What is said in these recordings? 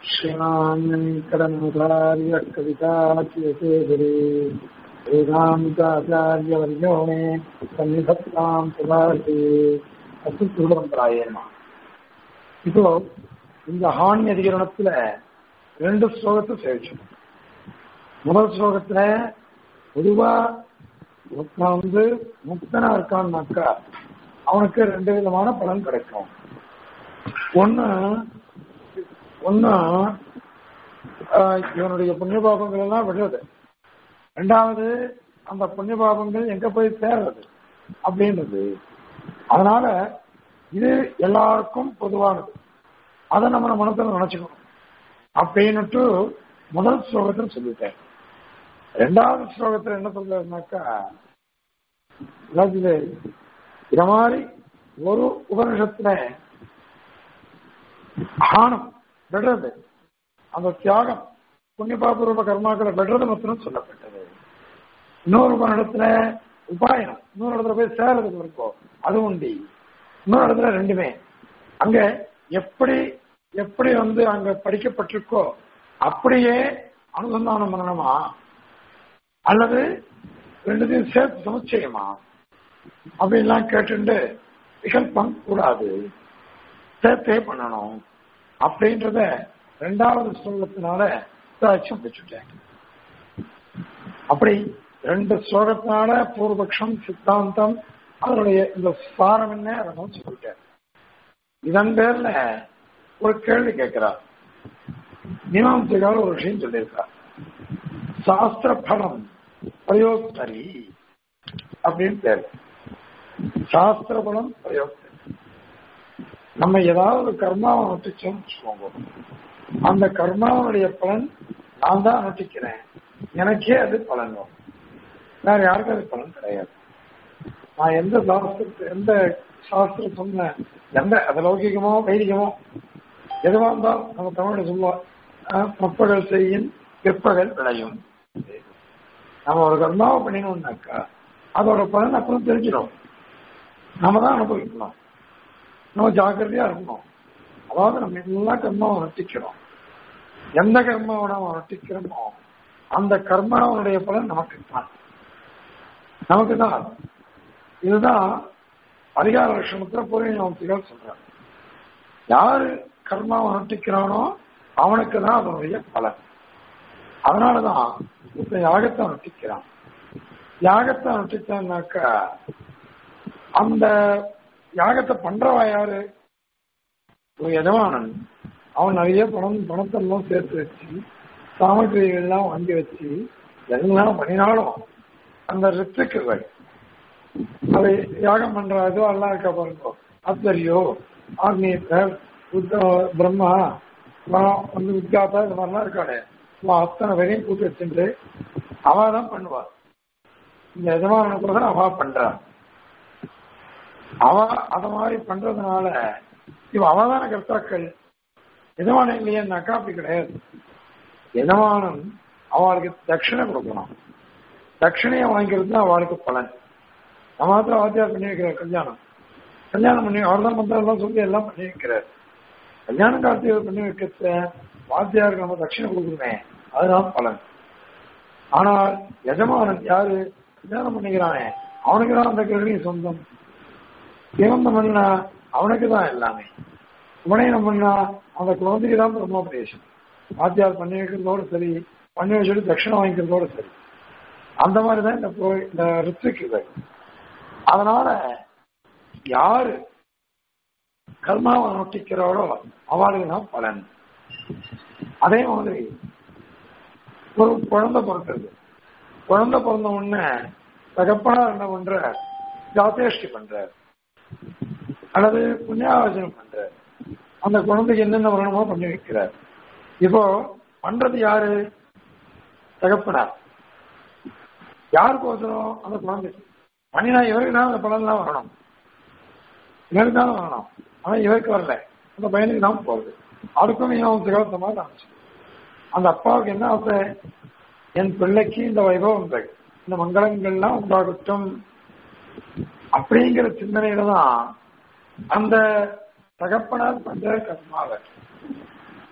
श्रीमान् वेङ्कटनाचार्य कविताचियतेजरे वेदान्ताचार्यवर्यो मे सन्निधत्तां सुभाषे அத்து திருவரம்பராயமா இப்போ இந்த ஹான் அதிகரணத்துல ரெண்டு ஸ்லோகத்தை சேவிச்சோம் முதல் ஸ்லோகத்துல பொதுவா ஒருத்தன் வந்து முக்தனா இருக்கான்னாக்கா அவனுக்கு ரெண்டு விதமான பலன் கிடைக்கும் ஒண்ணு ஒண்ணு இவனுடைய புண்ணிய பாபங்கள் எல்லாம் விடுறது ரெண்டாவது அந்த புண்ணிய பாபங்கள் எங்க போய் சேர்றது அப்படின்றது அதனால இது எல்லாருக்கும் பொதுவானது அதை நம்ம மனசுல நினைச்சுக்கணும் அப்படின்னுட்டு முதல் ஸ்லோகத்தில் சொல்லிட்டேன் ரெண்டாவது ஸ்லோகத்துல என்ன சொல்றாருனாக்கா இது இத மாதிரி ஒரு உபனிஷத்துல ஆணம் விடுறது அந்த தியாகம் புண்ணியபாபூர்வ கர்மாக்களை விடுறது மாத்திரம் சொல்லப்பட்டது இன்னொரு உபனிடத்துல உபாயம் இன்னொரு இடத்துல போய் சேர்றதுக்கு இருக்கும் அது உண்டி இன்னொரு இடத்துல ரெண்டுமே அங்க எப்படி எப்படி வந்து அங்க படிக்கப்பட்டிருக்கோ அப்படியே அனுசந்தானம் பண்ணணுமா அல்லது ரெண்டுத்தையும் சேர்த்து சமுச்சயமா அப்படின்லாம் கேட்டுண்டு விகல்பம் கூடாது சேர்த்தே பண்ணணும் அப்படின்றத ரெண்டாவது ஸ்லோகத்தினால சாட்சியம் வச்சுட்டேன் அப்படி ரெண்டு ஸ்லோகத்தினால பூர்வபக்ஷம் சித்தாந்தம் அதனுடைய இந்த சாரம் என்ன அதை சொல்லிட்டேன் இதன் பேர்ல ஒரு கேள்வி கேட்கிறார் மீமாம்சைக்கார ஒரு விஷயம் சொல்லியிருக்கார் சாஸ்திர பலம் பிரயோக்தரி அப்படின்னு பேர் சாஸ்திர பலம் பிரயோக்தரி நம்ம ஏதாவது கர்மாவை நொட்டிச்சோம்னு வச்சுக்கோங்க அந்த கர்மாவனுடைய பலன் நான் தான் நொட்டிக்கிறேன் எனக்கே அது பலன் வரும் வேற யாருக்கும் அது பலன் கிடையாது நான் எந்த சாஸ்திரத்தை எந்த சாஸ்திரம் சொன்ன எந்த அது லௌகிகமோ வைதிகமோ எதுவாக இருந்தாலும் நம்ம தமிழ்ல சொல்லுவோம் முற்பகல் செய்யும் பிற்பகல் விளையும் நம்ம ஒரு கர்மாவை பண்ணினோம்னாக்கா அதோட பலன் அப்புறம் தெரிஞ்சிடும் நாம தான் அனுபவிக்கணும் நம்ம ஜாக்கிரதையா இருக்கணும் அதாவது நம்ம எல்லா கர்மாவை நட்டிக்கிறோம் எந்த கர்மாவை நம்ம நட்டிக்கிறோமோ அந்த கர்மாவனுடைய பலன் நமக்கு தான் நமக்கு தான் இதுதான் அதிகார லட்சணத்துல பூர்வீகத்தில் சொல்றாங்க யாரு கர்மாவை நட்டிக்கிறானோ அவனுக்கு தான் அதனுடைய பலன் அதனாலதான் இப்ப யாகத்தை நட்டிக்கிறான் யாகத்தை நட்டிச்சான்னாக்கா அந்த யாகத்தை பண்றவா யாரு ஒரு எஜமானன் அவன் நிறைய பணம் பணத்தெல்லாம் சேர்த்து வச்சு சாமகிரிகள்லாம் வாங்கி வச்சு எல்லாம் பண்ணினாலும் அந்த ரித்துக்குகள் அதை யாகம் பண்றதோ எல்லாம் இருக்க பாருங்க ஆச்சரியோ ஆக்னேயர் புத்த பிரம்மா வந்து வித்யாத்தா இந்த மாதிரிலாம் இருக்காளே அத்தனை பேரையும் கூட்டு வச்சுட்டு அவ தான் பண்ணுவாள் இந்த எஜமானனுக்கு அவ பண்றா அவ அத மாதிரி பண்றதுனால இவ அவதான கர்த்தாக்கள் எஜமானம் இல்லையேனாக்கா அப்படி கிடையாது எஜமானம் அவளுக்கு தட்சிணை கொடுக்கணும் தட்சிணையை வாங்கிக்கிறது தான் அவளுக்கு பலன் நம்ம மாத்திரம் வாத்தியார் பண்ணி வைக்கிறார் கல்யாணம் கல்யாணம் பண்ணி அவர் தான் மந்திரம் சொல்லி எல்லாம் பண்ணி வைக்கிறார் கல்யாணம் கார்த்திகை பண்ணி வைக்கிறத வாத்தியாருக்கு நம்ம தட்சிணை கொடுக்குறோமே அதுதான் பலன் ஆனால் எஜமானன் யாரு கல்யாணம் பண்ணிக்கிறானே அவனுக்கு தான் அந்த கேள்வி சொந்தம் இவந்தம் பண்ணா அவனுக்கு தான் எல்லாமே உபநயனம் பண்ணா அந்த குழந்தைக்கு தான் பிரம்மோபதேசம் வாத்தியார் பண்ணி வைக்கிறதோடு சரி பண்ணி வச்சுட்டு தட்சிணம் வாங்கிக்கிறதோடு சரி அந்த மாதிரி தான் இந்த இந்த ரித்துக்குகள் அதனால யாரு கர்மாவை நொட்டிக்கிறாளோ அவளுக்கு தான் பலன் அதே மாதிரி ஒரு குழந்தை பிறக்கிறது குழந்தை பிறந்த உடனே தகப்பனார் என்ன பண்ற ஜாத்தேஷ்டி பண்ற அல்லது புண்ணியாவசனம் பண்ற அந்த குழந்தைக்கு என்னென்ன வரணுமோ பண்ணி வைக்கிறார் இப்போ பண்றது யாரு தகப்பனார் யாருக்கோசரம் அந்த குழந்தை பண்ணினா இவருக்கு தான் அந்த பலன்லாம் வரணும் இவருக்கு தான் வரணும் ஆனா இவருக்கு வரல அந்த பையனுக்கு தான் போகுது அதுக்கும் இவன் சிகவசமா தான் அந்த அப்பாவுக்கு என்ன ஆசை என் பிள்ளைக்கு இந்த வைபவங்கள் இந்த மங்களங்கள்லாம் உண்டாகட்டும் அப்படிங்கிற சிந்தனையில தான் அந்த தகப்பனார் பண்ற கர்மாவை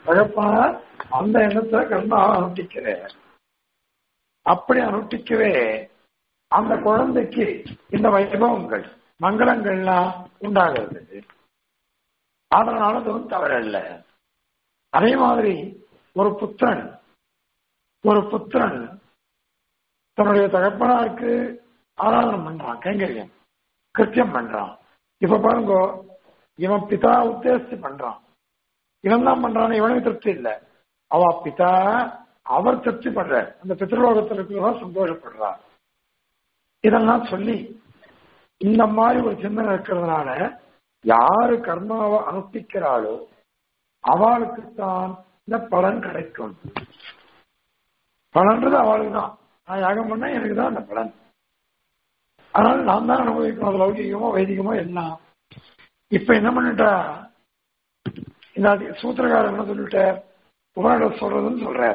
தகப்பனார் அந்த எண்ணத்தை கர்மா அனுஷ்டிக்கிறார் அப்படி அனுஷ்டிக்கவே அந்த குழந்தைக்கு இந்த வைபவங்கள் மங்களங்கள்லாம் உண்டாகிறது அதனால அதுவும் தவறல்ல அதே மாதிரி ஒரு புத்திரன் ஒரு புத்திரன் தன்னுடைய தகப்பனாருக்கு ஆராதனம் பண்றான் கைங்கரியம் கிருத்தியம் பண்றான் இப்ப பாருங்க இவன் பிதா உத்தேசித்து பண்றான் இவன் தான் பண்றான் இவனுக்கு திருப்தி இல்லை அவ பிதா அவர் திருப்தி பண்ற அந்த பித்ருலோகத்தில் இருக்கிறவா சந்தோஷப்படுறார் இதெல்லாம் சொல்லி இந்த மாதிரி ஒரு சிந்தனை இருக்கிறதுனால யாரு கர்மாவை அனுஷ்டிக்கிறாளோ அவளுக்குத்தான் இந்த பலன் கிடைக்கும் பலன்றது அவளுக்கு தான் நான் யாகம் பண்ணா எனக்கு தான் அந்த பலன் அதனால நான் தான் அனுபவிக்கணும் அது லௌகிகமோ வைதிகமோ எல்லாம் இப்ப என்ன பண்ணிட்டா இந்த சூத்திரக்காரர் என்ன சொல்லிட்ட உபனிடம் சொல்றதுன்னு சொல்ற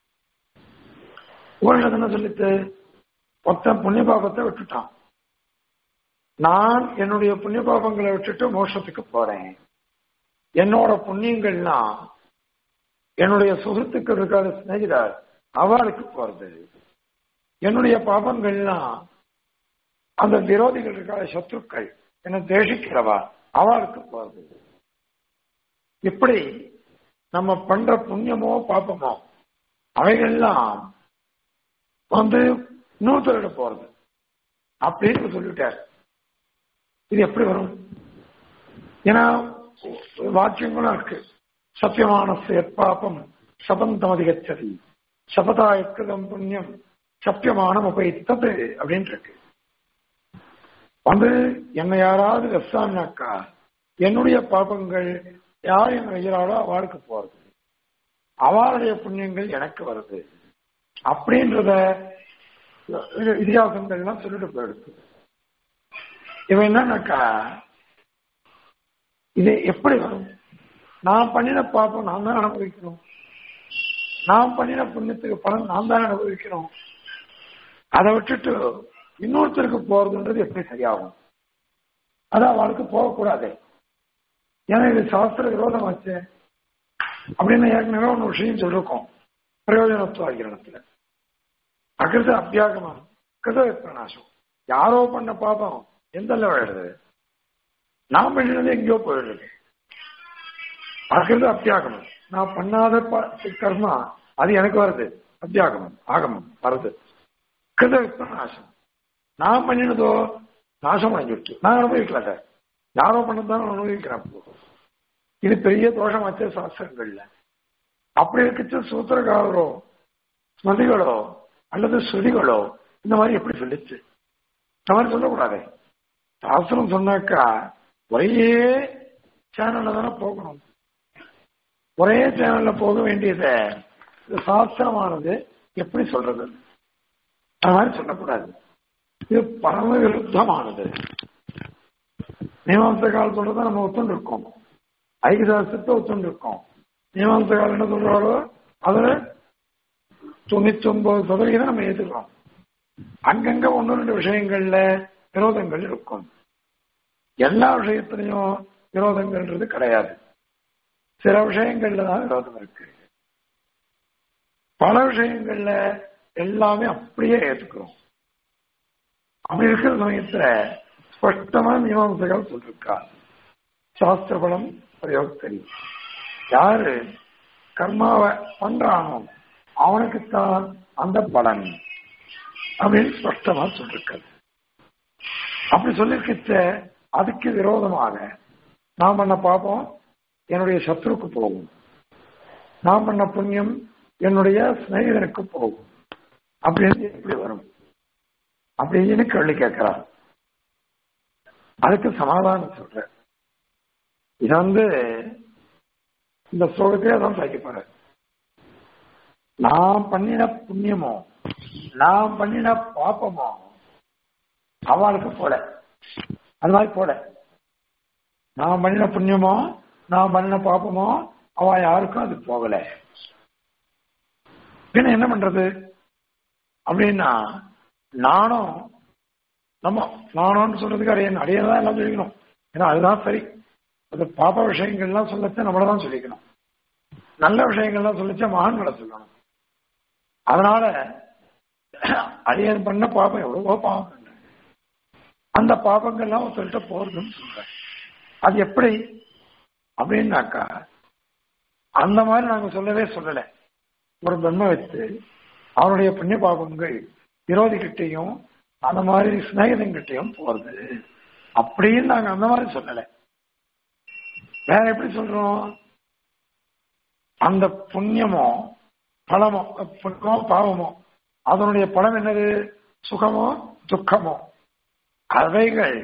உபனிடம் என்ன சொல்லிட்டு மொத்தம் புண்ணிய பாபத்தை விட்டுட்டான் நான் என்னுடைய புண்ணிய பாபங்களை விட்டுட்டு மோட்சத்துக்கு போறேன் என்னோட புண்ணியங்கள்லாம் என்னுடைய சுகத்துக்கள் இருக்காத சிநேகிதார் அவளுக்கு போறது என்னுடைய பாபங்கள்லாம் அந்த விரோதிகள் இருக்காத சத்ருக்கள் என்ன தேசிக்கிறவா அவளுக்கு போறது இப்படி நம்ம பண்ற புண்ணியமோ பாப்பமோ அவைகள்லாம் வந்து இன்னொருத்தரிட போறது அப்படின்னு சொல்லிட்டார் இது எப்படி வரும் ஏன்னா வாக்கியங்களும் இருக்கு சத்தியமான பாப்பம் சபந்தம் அதிகச்சதி சபதா எக்கிருதம் புண்ணியம் சத்தியமானம் உபயித்தது அப்படின்னு இருக்கு வந்து என்னை யாராவது வெசான்னாக்கா என்னுடைய பாபங்கள் யார் என்ன வைக்கிறாளோ அவளுக்கு போறது அவளுடைய புண்ணியங்கள் எனக்கு வருது அப்படின்றத இதிகாசங்கள்லாம் சொல்லிட்டு போயிடுது இவன் என்னன்னாக்கா இது எப்படி வரும் நான் பண்ணின பாப்பம் நான் தான் அனுபவிக்கணும் நான் பண்ணின புண்ணியத்துக்கு பலன் நான் தான் அனுபவிக்கணும் அதை விட்டுட்டு இன்னொருத்தருக்கு போறதுன்றது எப்படி சரியாகும் அது அவளுக்கு போகக்கூடாது ஏன்னா இது சாஸ்திர விரோதம் வச்சு அப்படின்னு ஏற்கனவே ஒன்று விஷயம் சொல்லிருக்கோம் பிரயோஜனத்துவ கிரணத்துல அகிருத அபியாகமம் கிருத விப்ரநாசம் யாரோ பண்ண பாப்பம் எந்த விழுது நான் பண்ணினது எங்கேயோ போயிடுறது அகிருத அத்தியாகமம் நான் பண்ணாத கர்மா அது எனக்கு வருது அத்தியாகமம் ஆகமம் வருது கிருத விப்ரநாசம் நான் பண்ணினதோ நாசம் அடைஞ்சிட்டு நான் அனுபவிக்கல சார் யாரோ பண்ணதான் அனுபவிக்கிறேன் இது பெரிய தோஷம் வச்ச சாஸ்திரங்கள்ல அப்படி இருக்க சூத்திரகாரரோ ஸ்மதிகளோ அல்லது ஸ்ருதிகளோ இந்த மாதிரி எப்படி சொல்லிச்சு இந்த மாதிரி சொல்லக்கூடாது சாஸ்திரம் சொன்னாக்கா ஒரே சேனல்ல தானே போகணும் ஒரே சேனல்ல போக வேண்டியதை சாஸ்திரமானது எப்படி சொல்றது அது மாதிரி சொல்லக்கூடாது இது பரம விருத்தமானது மீமாம்சகால் சொல்றத நம்ம ஒத்துண்டு இருக்கோம் ஐக்கியசாஸ்திரத்தை ஒத்துண்டு இருக்கோம் மீமாம்சகால் என்ன சொல்றாரோ அதுல தொண்ணூத்தி ஒன்பது சதவீதம் நம்ம ஏத்துக்கிறோம் அங்கங்க ஒன்னு ரெண்டு விஷயங்கள்ல விரோதங்கள் இருக்கும் எல்லா விஷயத்திலையும் விரோதங்கள்ன்றது கிடையாது சில விஷயங்கள்ல தான் விரோதம் இருக்கு பல விஷயங்கள்ல எல்லாமே அப்படியே ஏத்துக்கிறோம் அப்படி இருக்கிற சமயத்துல ஸ்பஷ்டமா மீமாம்சைகள் சொல்லிருக்கா சாஸ்திர பலம் பிரயோகத்தரி யாரு கர்மாவை பண்றானோ அவனுக்குத்தான் அந்த பலன் அப்படின்னு ஸ்பஷ்டமா சொல்லிருக்காரு அப்படி சொல்லிருக்கிச்ச அதுக்கு விரோதமாக நான் பண்ண பாப்போம் என்னுடைய சத்ருக்கு போகும் நான் பண்ண புண்ணியம் என்னுடைய சிநேகிதனுக்கு போகும் அப்படின்னு எப்படி வரும் அப்படின்னு கேள்வி கேட்கிறார் அதுக்கு சமாதானம் சொல்ற இது வந்து இந்த ஸ்லோகத்தையே தான் சாய்க்க போற நான் பண்ணின புண்ணியமோ நான் பண்ணின பாப்பமோ அவளுக்கு போல அது மாதிரி போல நான் பண்ணின புண்ணியமோ நான் பண்ணின பாப்பமோ அவ யாருக்கும் அது போகல பின்ன என்ன பண்றது அப்படின்னா நானும் நம்ம நானும்னு சொல்றதுக்கு அடையன் அடையதான் எல்லாம் சொல்லிக்கணும் ஏன்னா அதுதான் சரி அது பாப்ப விஷயங்கள்லாம் சொல்லச்சு நம்மள தான் சொல்லிக்கணும் நல்ல விஷயங்கள்லாம் சொல்லிச்சா மகான்களை சொல்லணும் அதனால அடியன் பண்ண பாபம் எவ்வளவோ பாவம் பண்ண அந்த பாபங்கள்லாம் ஒருத்தர்கிட்ட போறதுன்னு சொல்றேன் அது எப்படி அப்படின்னாக்கா அந்த மாதிரி நாங்க சொல்லவே சொல்லல ஒரு பிரம்ம வைத்து அவருடைய புண்ணிய பாபங்கள் விரோதிகிட்டையும் அந்த மாதிரி சிநேகிதங்கிட்டையும் போறது அப்படின்னு நாங்க அந்த மாதிரி சொல்லல வேற எப்படி சொல்றோம் அந்த புண்ணியமோ பலமோ புண்ணியமோ பாவமோ அதனுடைய பலம் என்னது சுகமோ துக்கமோ அவைகள்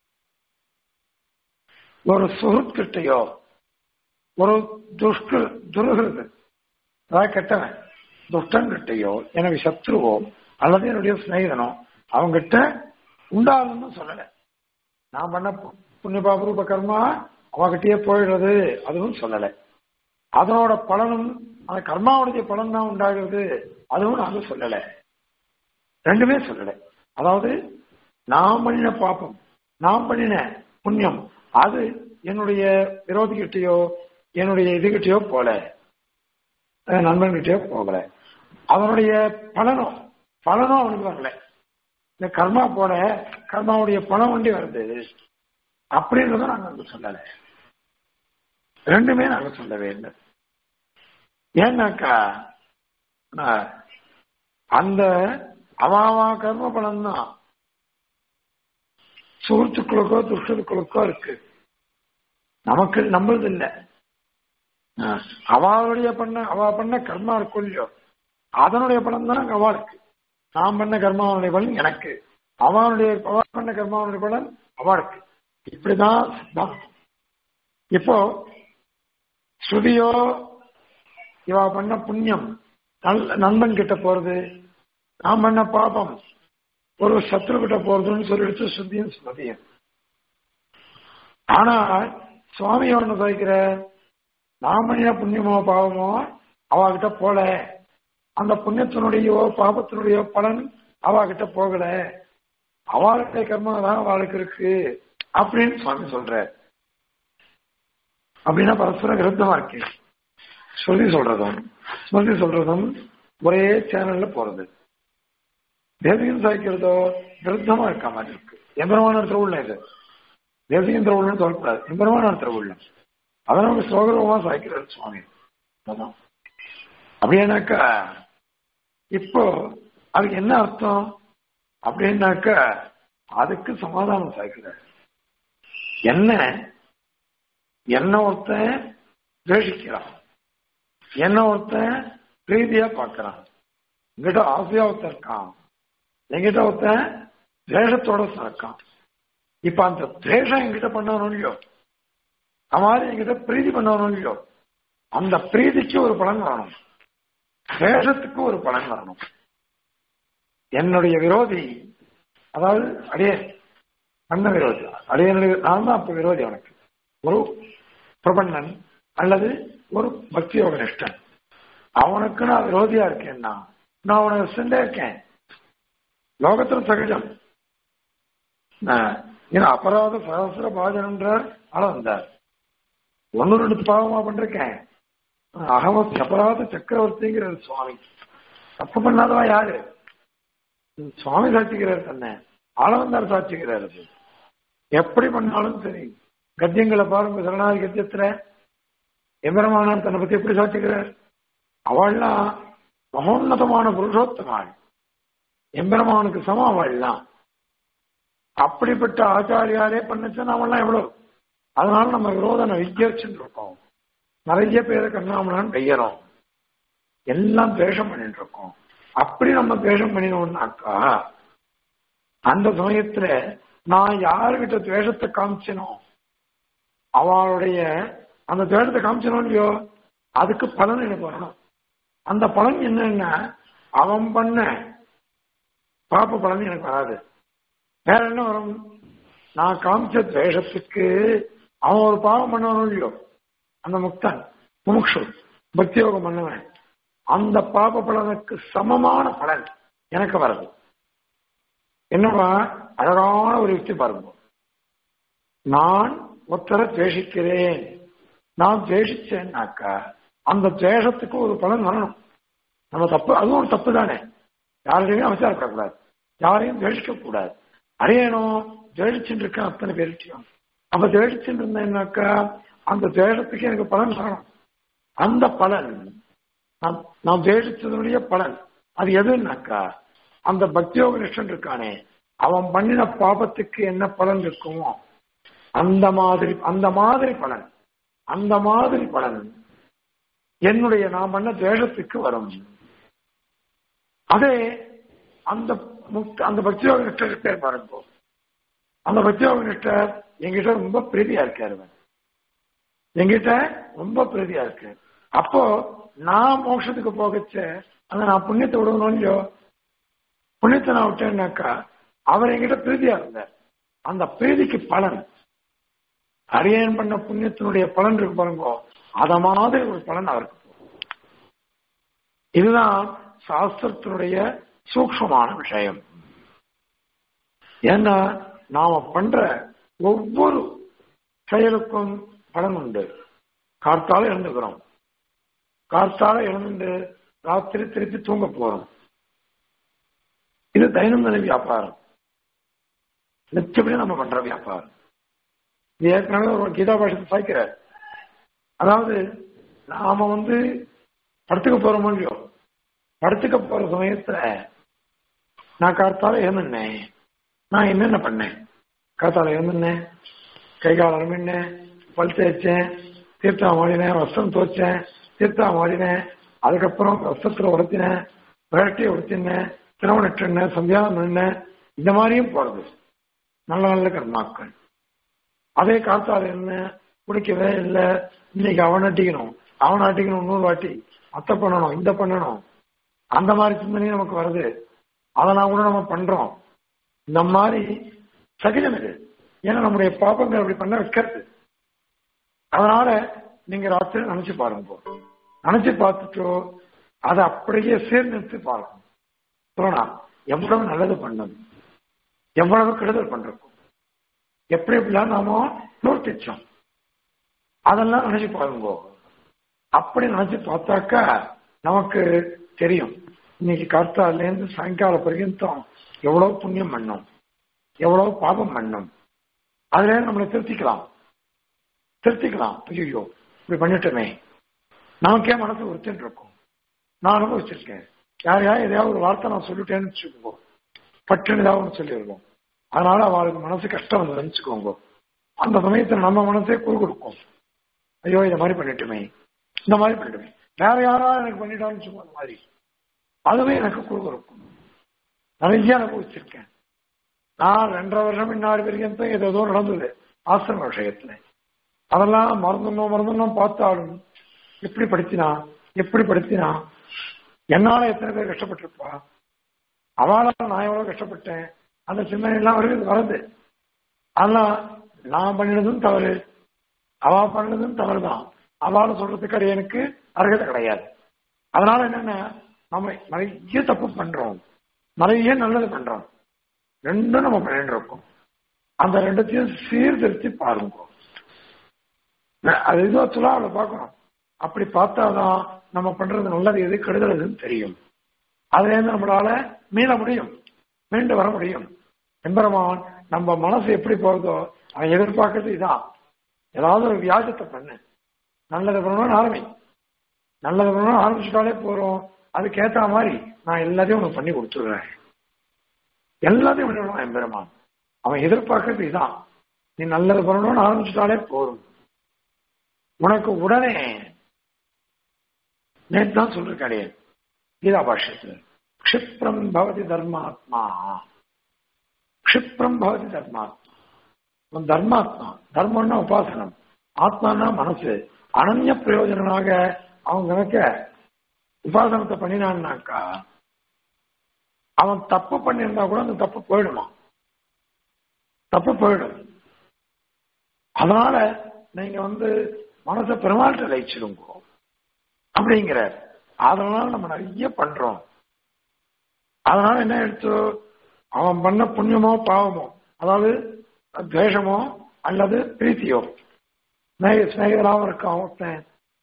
ஒரு சுகృத்கிட்டையோ ஒரு துஷ்டு துருகிறது அதாவது கெட்டவன் துஷ்டன் கிட்டையோ எனக்கு சத்ருவோ அல்லது என்னுடைய சிநேகிதனோ அவங்கிட்ட உண்டாகுன்னு சொல்லல நான் பண்ண பு- புண்ணிய பாபரூப கர்மா அவகிட்டயே போயிடுறது அதுவும் சொல்லலை அதனோட பலனும் அந்த கர்மாவுடைய பலன் தான் உண்டாகிறது அதுவும் நாங்க சொல்லலை ரெண்டுமே சொல்லலை அதாவது நான் பண்ணின பாப்பம் நான் பண்ணின புண்ணியம் அது என்னுடைய விரோதிகிட்டயோ என்னுடைய இதுகிட்டயோ போல அஹ் நண்பன்கிட்டயோ போகல அவனுடைய பலனும் பலனும் அவனுக்கு வரல இந்த கர்மா போல கர்மாவுடைய பணம் ஒண்டி வருது அப்படின்றத நாங்க அங்க சொல்லல ரெண்டுமே நாங்க சொல்லவே இல்லை ஏன்னாக்கா ஆஹ், அந்த அவாவா கர்ம பலன் தான் சுகத்துக்களுக்கோ துஷ்டத்துக்களுக்கோ இருக்கு நமக்கு நம்மளது இல்லை ஆஹ், அவளுடைய பண்ண அவ பண்ண கர்மா இருக்கும் இல்லையோ அதனுடைய பலன் தான் அங்க அவளுக்கு நான் பண்ண கர்மாவனுடைய பலன் எனக்கு அவனுடைய அவ பண்ண கர்மாவனுடைய பலன் அவளுக்கு இப்படிதான் சித்தாந்தம். இப்போ ஸ்ருதியோ இவ பண்ண புண்ணியம் நல்ல நண்பன் கிட்ட போறது நான் பண்ண பாபம் ஒரு சத்ரு கிட்ட போறதுன்னு சொல்லிடுச்சு ஸ்ருதியும் ஸ்ருதியும் ஆனா சுவாமி ஒண்ணு சாய்க்கிற நான் பண்ணின புண்ணியமோ பாவமோ அவகிட்ட போல அந்த புண்ணியத்தினுடையோ பாபத்தினுடைய பலன் அவகிட்ட போகல அவளுடைய கர்மா தான் அவளுக்கு இருக்கு அப்படின்னு சுவாமி சொல்ற அப்படின்னா பரஸ்பர விருத்தமா இருக்கு ஸ்ருதி சொல்றதும் ஸ்மிருதி சொல்றதும் ஒரே சேனல்ல போறது தேசியம் சாய்க்கிறதோ விருத்தமா இருக்க மாதிரி இருக்கு எம்பெருமான திருவுள்ள இது தேசியம் திருவுள்ளன்னு சொல்லக்கூடாது எம்பெருமான திருவுள்ள அதை நமக்கு சோகரமா சாய்க்கிறார் சுவாமி அதான் அப்படின்னாக்கா இப்போ அதுக்கு என்ன அர்த்தம் அப்படின்னாக்கா அதுக்கு சமாதானம் சாய்க்கிறார் என்ன என்ன ஒருத்தன் துவேஷிக்கிறான் என்ன ஒருத்தன் பிரீதியா பார்க்கறான் எங்கிட்ட ஆசையா ஒருத்தன் இருக்கான் எங்கிட்ட ஒருத்தன் துவேஷத்தோட இருக்கான் இப்ப அந்த துவேஷம் என்கிட்ட பண்ணணும் இல்லையோ அவன் என்கிட்ட பிரீதி பண்ணணும் இல்லையோ அந்த பிரீதிக்கு ஒரு பலன் வரணும் துவேஷத்துக்கு ஒரு பலன் வரணும் என்னுடைய விரோதி அதாவது அடியே அண்ண விரோதி அடியனுடைய நான் தான் அப்ப விரோதி அவனுக்கு ஒரு பிரபண்ணன் அல்லது ஒரு பக்தி யோக நிஷ்டன் அவனுக்கு நான் விரோதியா இருக்கேன்னா நான் அவனை சென்றே இருக்கேன் லோகத்துல சகஜம் நான் ஏன்னா அபராத சகசிர பாஜனன்றார் ஆள வந்தார் ஒன்னு ரெண்டு பாவமா பண்றேன் அகமத் அபராத சக்கரவர்த்திங்கிற சுவாமி தப்பு பண்ணாதவன் யாரு சுவாமி சாட்சிக்கிறார் தன்னை ஆளவந்தார் சாட்சிக்கிறார் அது எப்படி பண்ணாலும் சரி கத்தியங்களை பாருங்க சரணாதி கத்தியத்துல எம்பெருமானார் தன்னை பத்தி எப்படி சாட்சிக்கிறார் அவள்லாம் மகோன்னதமான புருஷோத்தமாள் எம்பெருமானுக்கு சமம் அவள்லாம் அப்படிப்பட்ட ஆச்சாரியாரே பண்ணுச்சுன்னா அவள்லாம் எவ்வளவு அதனால நம்ம விரோதனை விஜயிச்சுட்டு இருக்கோம் நிறைய பேரை கண்ணாமலான்னு பெய்யறோம் எல்லாம் துவேஷம் பண்ணிட்டு இருக்கோம் அப்படி நம்ம துவேஷம் பண்ணினோம்னாக்கா அந்த சமயத்துல நான் யாருகிட்ட துவேஷத்தை காமிச்சனோ அவளுடைய அந்த துவேஷத்தை காமிச்சனோ இல்லையோ அதுக்கு பலன் எனக்கு வரணும் அந்த பலன் என்னன்னா அவன் பண்ண பாப்ப பலன் எனக்கு வராது வேற என்ன வரும் நான் காமிச்ச துவேஷத்துக்கு அவன் ஒரு பாவம் பண்ணவனும் இல்லையோ அந்த முக்தன் முமுக்ஷு பக்தியோகம் பண்ணவன் அந்த பாப பலனுக்கு சமமான பலன் எனக்கு வருது என்னவா அழகான ஒரு யுக்தி பாருங்க நான் ஒருத்தரை துவேஷிக்கிறேன் நான் துவேஷிச்சேன்னாக்கா அந்த துவேஷத்துக்கு ஒரு பலன் வரணும் நம்ம தப்பு அதுவும் ஒரு தப்பு தானே யாரையுமே அவசரப்படக்கூடாது யாரையும் துவேஷிக்க கூடாது அடையணும் துவேஷிச்சுட்டு இருக்கேன் அத்தனை பேர்கிட்டையும் அப்ப துவேஷிச்சுட்டு இருந்தேன்னாக்கா அந்த துவேஷத்துக்கு எனக்கு பலன் வரணும் அந்த பலன் நான் நான் துவேஷிச்சதனுடைய பலன் அது எதுன்னாக்கா அந்த பக்தியோக நிஷ்டன் இருக்கானே அவன் பண்ணின பாபத்துக்கு என்ன பலன் இருக்குமோ அந்த மாதிரி அந்த மாதிரி பலன் அந்த மாதிரி பலன் என்னுடைய நான் பண்ண துவேஷத்துக்கு வரும் அதே அந்த முக்த அந்த பக்தியோக நிஷ்டர் பேர் பாருங்க அந்த பக்தியோக நிஷ்டர் எங்கிட்ட ரொம்ப பிரீதியா இருக்காரு அவன். எங்கிட்ட ரொம்ப பிரீதியா இருக்கு அப்போ நான் மோட்சத்துக்கு போகச்ச அந்த நான் புண்ணியத்தை விடணும் இல்லையோ புண்ணியத்தை நான் விட்டேன்னாக்கா அவர் என்கிட்ட பிரீதியா இருந்தார் அந்த பிரீதிக்கு பலன் அரியன் பண்ண புண்ணியத்தினுடைய பலன் இருக்கு பாருங்க அத மாதிரி ஒரு பலன் அவருக்கு போகும். இதுதான் சாஸ்திரத்தினுடைய சூக்ஷ்மமான விஷயம் ஏன்னா நாம பண்ற ஒவ்வொரு செயலுக்கும் பலன் உண்டு கார்த்தால எழுந்துக்கிறோம் கார்த்தால எழுந்து ராத்திரி திருப்பி தூங்க போறோம் இது தைனந்தின வியாபாரம் நிச்சயப்படி நம்ம பண்ற வியாபாரம் இது ஏற்கனவே ஒரு கீதா பாஷத்தை சாய்க்கிறார் அதாவது நாம வந்து படத்துக்கு போறோமோ இல்லையோ படத்துக்கு போற சமயத்துல நான் கார்த்தால எழுந்துனேன் நான் என்னென்ன பண்ணேன் காத்தால எழுந்துனேன் கை கால் அலமினேன் பல் தேய்ச்சேன் தீர்த்தா மாடினேன் வஸ்திரம் துவைச்சேன் தீர்த்தா மாடினேன் அதுக்கப்புறம் வஸ்திரத்துல உடுத்தினேன் விரட்டியை உடுத்தினேன் திருமணிட்டேன் சந்தியானம் நின்னேன் இந்த மாதிரியும் போறது நல்ல நல்ல கர்மாக்கள் அதே காத்தால என்ன குடிக்கவே இல்லை இன்னைக்கு அவன் அட்டிக்கணும் அவன் அட்டிக்கணும் இன்னொரு வாட்டி அத்தை பண்ணணும் இந்த பண்ணணும் அந்த மாதிரி சிந்தனையும் நமக்கு வருது அதெல்லாம் கூட நம்ம பண்றோம் இந்த மாதிரி சகிதம் இது ஏன்னா நம்முடைய பாப்பங்கள் அப்படி பண்ண வைக்கிறது அதனால நீங்க ராத்திரி நினைச்சு பாருங்க நினைச்சு பார்த்துட்டோ அதை அப்படியே சேர்ந்து பாருங்க சொல்லலாம் எவ்வளவு நல்லது பண்ணது எவ்வளவு கெடுதல் பண்றோம் எப்படி எப்படிலாம் நாம பிரவர்த்திச்சோம் அதெல்லாம் நினைச்சு பாருங்க அப்படி நினைச்சு பார்த்தாக்கா நமக்கு தெரியும் இன்னைக்கு கர்த்தால இருந்து சாயங்கால பர்யந்தம் எவ்வளவு புண்ணியம் பண்ணோம் எவ்வளவு பாபம் பண்ணோம் அதுல நம்மளை திருத்திக்கலாம் திருத்திக்கலாம் ஐயோ இப்படி பண்ணிட்டோமே நமக்கே மனசு உறுத்திட்டு இருக்கும் நான் அனுபவிச்சிருக்கேன் யார் யார் எதையாவது ஒரு வார்த்தை நான் சொல்லிட்டேன்னு வச்சுக்கோங்க பட்டுன்னு ஏதாவது ஒன்று சொல்லியிருக்கோம் அதனால அவளுக்கு மனசு கஷ்டம் வந்து நினைச்சுக்கோங்க அந்த சமயத்துல நம்ம மனசே குறு கொடுக்கும் ஐயோ இதை மாதிரி பண்ணிட்டுமே இந்த மாதிரி பண்ணிட்டுமே வேற யாராவது எனக்கு பண்ணிட்டான்னு வச்சுக்கோ அந்த மாதிரி அதுவே எனக்கு குறு கொடுக்கும் நிறைய அனுபவிச்சிருக்கேன் நான் ரெண்டரை வருஷம் முன்னாடி வரைக்கும் ஏதோ நடந்தது ஆசிரம விஷயத்துல அதெல்லாம் மறந்துடணும் மறந்துடணும் பார்த்தாலும் எப்படி படுத்தினா எப்படி படுத்தினா என்னால எத்தனை பேர் கஷ்டப்பட்டிருப்பா அவளால நான் எவ்வளவு கஷ்டப்பட்டேன் அந்த சிந்தனை எல்லாம் வருது வருது அதெல்லாம் நான் பண்ணினதும் தவறு அவ பண்ணதும் தவறுதான் அவளை சொல்றதுக்கு எனக்கு அருகதை கிடையாது அதனால என்னன்னா நம்ம நிறைய தப்பு பண்றோம் நிறைய நல்லது பண்றோம் ரெண்டும் நம்ம பண்ணிட்டு இருக்கோம் அந்த ரெண்டுத்தையும் சீர்திருத்தி பாருங்க அது ஏதோ துலாவில பார்க்கணும் அப்படி பார்த்தாதான் நம்ம பண்றது நல்லது எது கெடுதல் எதுன்னு தெரியும் அதுல இருந்து நம்மளால மீள முடியும் மீண்டு வர முடியும் எம்பெருமான் நம்ம மனசு எப்படி போறதோ அவன் எதிர்பார்க்கறது இதான் ஏதாவது ஒரு வியாஜத்தை பண்ணு நல்லது பண்ணணும்னு ஆரம்பி நல்லது பண்ணணும் ஆரம்பிச்சுட்டாலே போறோம் அதுக்கேத்த மாதிரி நான் எல்லாத்தையும் உனக்கு பண்ணி கொடுத்துடுறேன் எல்லாத்தையும் பண்ணணும் எம்பெருமான் அவன் எதிர்பார்க்கறது இதான் நீ நல்லது பண்ணணும்னு ஆரம்பிச்சுட்டாலே போதும் உனக்கு உடனே நேற்று தான் சொல்லிருக்காடே கீதா பாஷ்யத்தில் க்ஷிப்ரம் பவதி தர்மாத்மா க்ஷிப்ரம் பவதி தர்மாத்மா தர்மாத்மா தர்மம்னா உபாசனம் ஆத்மானா மனசு அனன்ய பிரயோஜனமாக அவன் கணக்க உபாசனத்தை பண்ணினான்னாக்கா அவன் தப்பு பண்ணியிருந்தா கூட அந்த தப்பு போயிடுமா தப்பு போயிடும் அதனால நீங்க வந்து மனசை பெருமாள்கிட்ட லயிச்சிடுங்க அப்படிங்கிற அதனால நம்ம நிறைய பண்றோம் அதனால என்ன எடுத்து அவன் பண்ண புண்ணியமோ பாவமோ அதாவது துவேஷமோ அல்லது பிரீத்தியோ ஸ்நேகிதராகவும் இருக்கான் ஒருத்தன்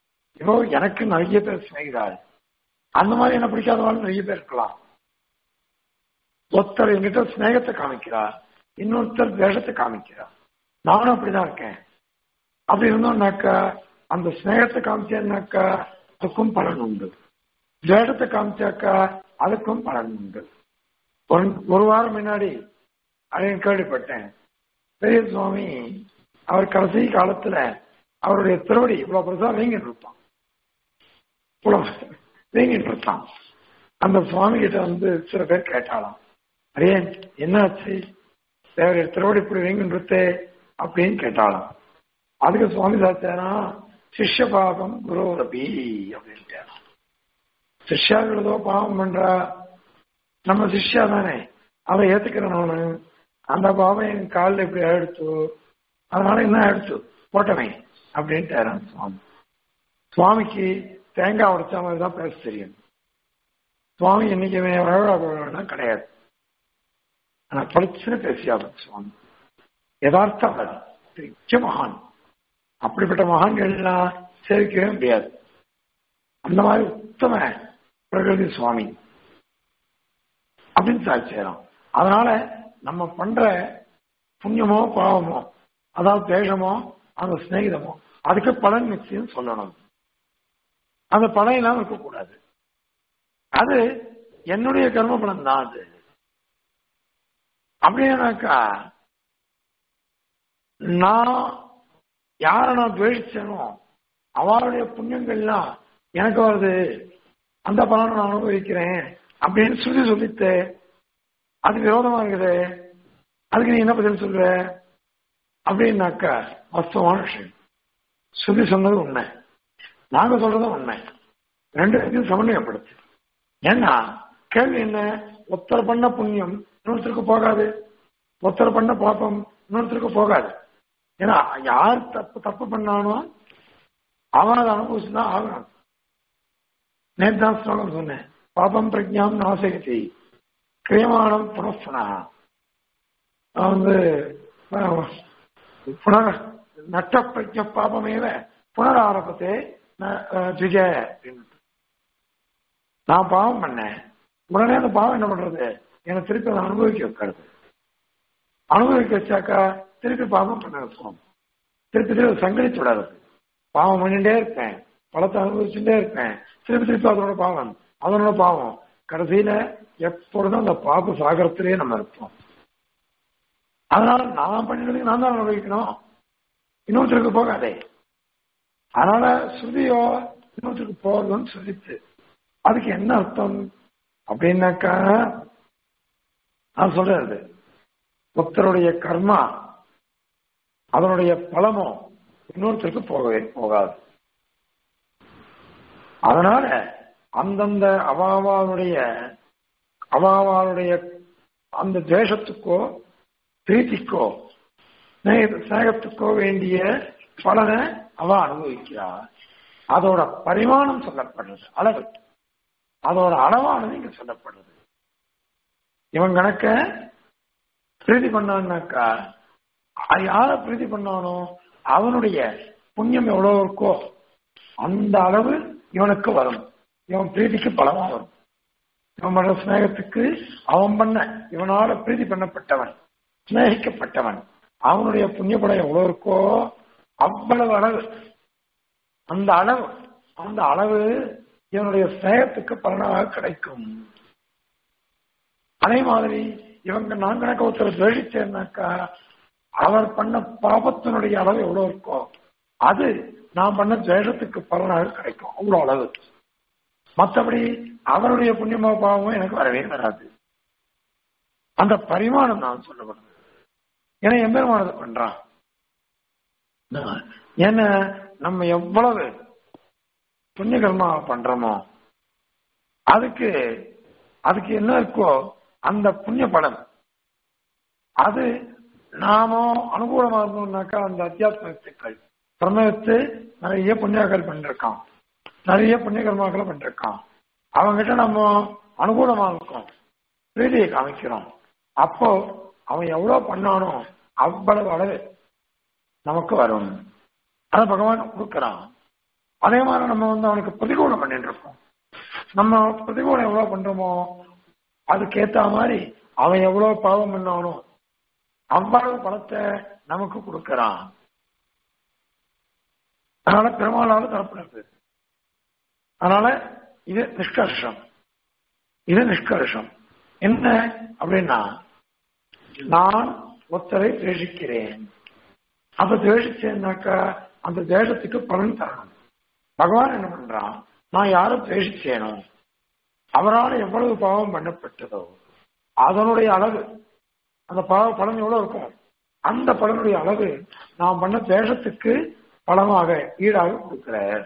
இப்போ எனக்கு நிறைய பேர் சிநேகிதாள் அந்த மாதிரி என்ன பிடிக்காதவாள் நிறைய பேர் இருக்கலாம் ஒருத்தர் என்கிட்ட சிநேகத்தை காமிக்கிறார் இன்னொருத்தர் வேஷத்தை காமிக்கிறார் நானும் அப்படிதான் இருக்கேன் அப்படி இருந்தோம்னாக்கா அந்த ஸ்நேகத்தை காமிச்சேன்னாக்கா அதுக்கும் பலன் உண்டு வேடத்தை காமிச்சாக்கா அதுக்கும் பலன் உண்டு ஒரு ஒரு வாரம் முன்னாடி அதையும் கேள்விப்பட்டேன் பெரிய சுவாமி அவர் கடைசி காலத்துல அவருடைய திருவடி இவ்வளவு பெருசா வீங்கிட்டு இருப்பான் இவ்வளவு வீங்கிட்டு இருப்பான் அந்த சுவாமி கிட்ட வந்து சில பேர் கேட்டாலாம் அரே என்னாச்சு தேவடைய திருவடி இப்படி வீங்கிட்டு அப்படின்னு கேட்டாலாம் அதுக்கு சுவாமி சாச்சாரா சிஷ்ய பாபம் குருவரபி அப்படின்ட்டு சிஷ்யாவில் ஏதோ பாவம் பண்றா நம்ம சிஷ்யா தானே அதை ஏத்துக்கிறேன் நானு அந்த பாவம் என் காலில் இப்படி ஆயிடுச்சு அதனால என்ன ஆயிடுச்சு போட்டமே அப்படின்ட்டு சுவாமி சுவாமிக்கு தேங்காய் உடைச்ச மாதிரி தான் பேச தெரியும் சுவாமி என்னைக்குமே வரவிழா கிடையாது ஆனா படிச்சுன்னு பேசியாது சுவாமி யதார்த்தம் அது பெரிய மகான் அப்படிப்பட்ட மகான்கள்லாம் சேவிக்கவே முடியாது அந்த மாதிரி உத்தம பிரகிருதி சுவாமி அப்படின்னு சாட்சியம் அதனால நம்ம பண்ற புண்ணியமோ பாவமோ அதாவது தேசமோ அந்த சிநேகிதமோ அதுக்கு பலன் நிச்சயம் சொல்லணும் அந்த பலன் இல்லாம இருக்கக்கூடாது அது என்னுடைய கர்ம பலன் தான் அது அப்படின்னாக்கா நான் யாரை நான் துவேஷிச்சனோ அவளுடைய புண்ணியங்கள்லாம் எனக்கு வருது அந்த பலனை நான் அனுபவிக்கிறேன் அப்படின்னு சொல்லி சொல்லித்து அது விரோதமா இருக்குது அதுக்கு நீ என்ன பதில் சொல்ற அப்படின்னாக்கா வாஸ்தவமான விஷயம் சொல்லி சொன்னது உண்மை நாங்க சொல்றதும் உண்மை ரெண்டு பேரும் சமன்வயப்படுத்து ஏன்னா கேள்வி என்ன ஒருத்தர் பண்ண புண்ணியம் இன்னொருத்தருக்கு போகாது ஒருத்தர் பண்ண பாப்பம் இன்னொருத்தருக்கு போகாது ஏன்னா யார் தப்பு தப்பு பண்ணானோ அவன் அதை அனுபவிச்சுதான் ஆகணும் நேத்தான் ஸ்லோகம் சொன்னேன் பாபம் பிரஜாம் நாசகதி கிரியமானம் புனஸ்தனா வந்து புனர் நட்ட பிரஜ பாபமேவ புனராரம்பத்தே ஜிஜ நான் பாவம் பண்ணேன் உடனே அந்த பாவம் என்ன பண்றது என்னை திருப்பி அதை அனுபவிக்க வைக்கிறது அனுபவிக்க வச்சாக்கா திருப்பி பாவம் பண்ண வைப்போம் திருப்பி திருப்பி சங்கடிச்சு விடாது பாவம் பண்ணிட்டே இருப்பேன் பழத்தை அனுபவிச்சுட்டே இருப்பேன் திருப்பி திருப்பி அதனோட பாவம் அதனோட பாவம் கடைசியில எப்பொழுதும் அந்த பாப சாகரத்திலேயே நம்ம இருப்போம் அதனால நான் பண்ணினதுக்கு நான் தான் அனுபவிக்கணும் இன்னொருத்தருக்கு போகாதே அதனால ஸ்ருதியோ இன்னொருத்தருக்கு போகிறதுன்னு சொல்லிச்சு அதுக்கு என்ன அர்த்தம் அப்படின்னாக்கா நான் சொல்றது ஒருத்தருடைய கர்மா அதனுடைய பலமோ இன்னொருத்தருக்கு போகவே போகாது அதனால அந்தந்த அவாவாளுடைய அவாவாளுடைய அந்த தேசத்துக்கோ பிரீத்திக்கோ சிநேகத்துக்கோ வேண்டிய பலனை அவ அனுபவிக்கிறார் அதோட பரிமாணம் சொல்லப்படுறது அளவு அதோட அளவானது இங்க சொல்லப்படுறது இவன் கணக்க பிரீதி பண்ணான்னாக்கா யார பிரீதி பண்ணானோ அவனுடைய புண்ணியம் எவ்வளவு இருக்கோ அந்த அளவு இவனுக்கு வரும் இவன் பிரீதிக்கு பலமா வரும் இவன் பண்ண சிநேகத்துக்கு அவன் பண்ண இவனால பிரீதி பண்ணப்பட்டவன் சிநேகிக்கப்பட்டவன் அவனுடைய புண்ணியப்படம் எவ்வளவு இருக்கோ அவ்வளவு அளவு அந்த அளவு அந்த அளவு இவனுடைய சிநேகத்துக்கு பலனாக கிடைக்கும் அதே மாதிரி இவங்க நான் கணக்க ஒருத்தர் துவேஷிச்சேன்னாக்கா அவர் பண்ண பாபத்தினுடைய அளவு எவ்வளவு இருக்கோ அது நான் பண்ண துவேஷத்துக்கு பலனாக கிடைக்கும் அவ்வளவு அளவு மற்றபடி அவருடைய புண்ணியமா பாவமும் எனக்கு வரவே வராது அந்த பரிமாணம் நான் சொல்லப்படுது ஏன்னா எம்பெருமானதை பண்றான் ஏன்னா நம்ம எவ்வளவு புண்ணிய கர்மா பண்றோமோ அதுக்கு அதுக்கு என்ன இருக்கோ அந்த புண்ணிய பலன் அது நாம அனுகூலமா இருந்தோம்னாக்கா அந்த அத்தியாத்மத்துக்கள் பிரமத்து நிறைய புண்ணியங்கள் பண்ணிருக்கான் நிறைய புண்ணிய கர்மாக்களை பண்ணிருக்கான் அவங்கிட்ட நம்ம அனுகூலமா இருக்கோம் பிரீதியை காமிக்கிறோம் அப்போ அவன் எவ்வளவு பண்ணானோ அவ்வளவு அளவு நமக்கு வரும் அதை பகவான் கொடுக்கிறான் அதே மாதிரி நம்ம வந்து அவனுக்கு பிரதிகூலம் பண்ணிட்டு இருக்கோம் நம்ம பிரதிகூலம் எவ்வளவு பண்றோமோ அதுக்கேத்த மாதிரி அவன் எவ்வளவு பாவம் பண்ணானோ அவ்வளவு பணத்தை நமக்கு கொடுக்கறான் அதனால பெருமாளால தரப்படுறது அதனால இது நிஷ்கர்ஷம் இது நிஷ்கர்ஷம் என்ன அப்படின்னா நான் ஒருத்தரை துவேஷிக்கிறேன் அப்ப துவேஷிச்சேன்னாக்கா அந்த தேசத்துக்கு பலன் தரணும் பகவான் என்ன பண்றான் நான் யாரை துவேஷிச்சேனோ அவரால் எவ்வளவு பாவம் பண்ணப்பட்டதோ அதனுடைய அளவு அந்த பாவ பலன் எவ்வளவு இருக்கும் அந்த பலனுடைய அளவு நான் பண்ண தேசத்துக்கு பலமாக ஈடாக கொடுக்கிறார்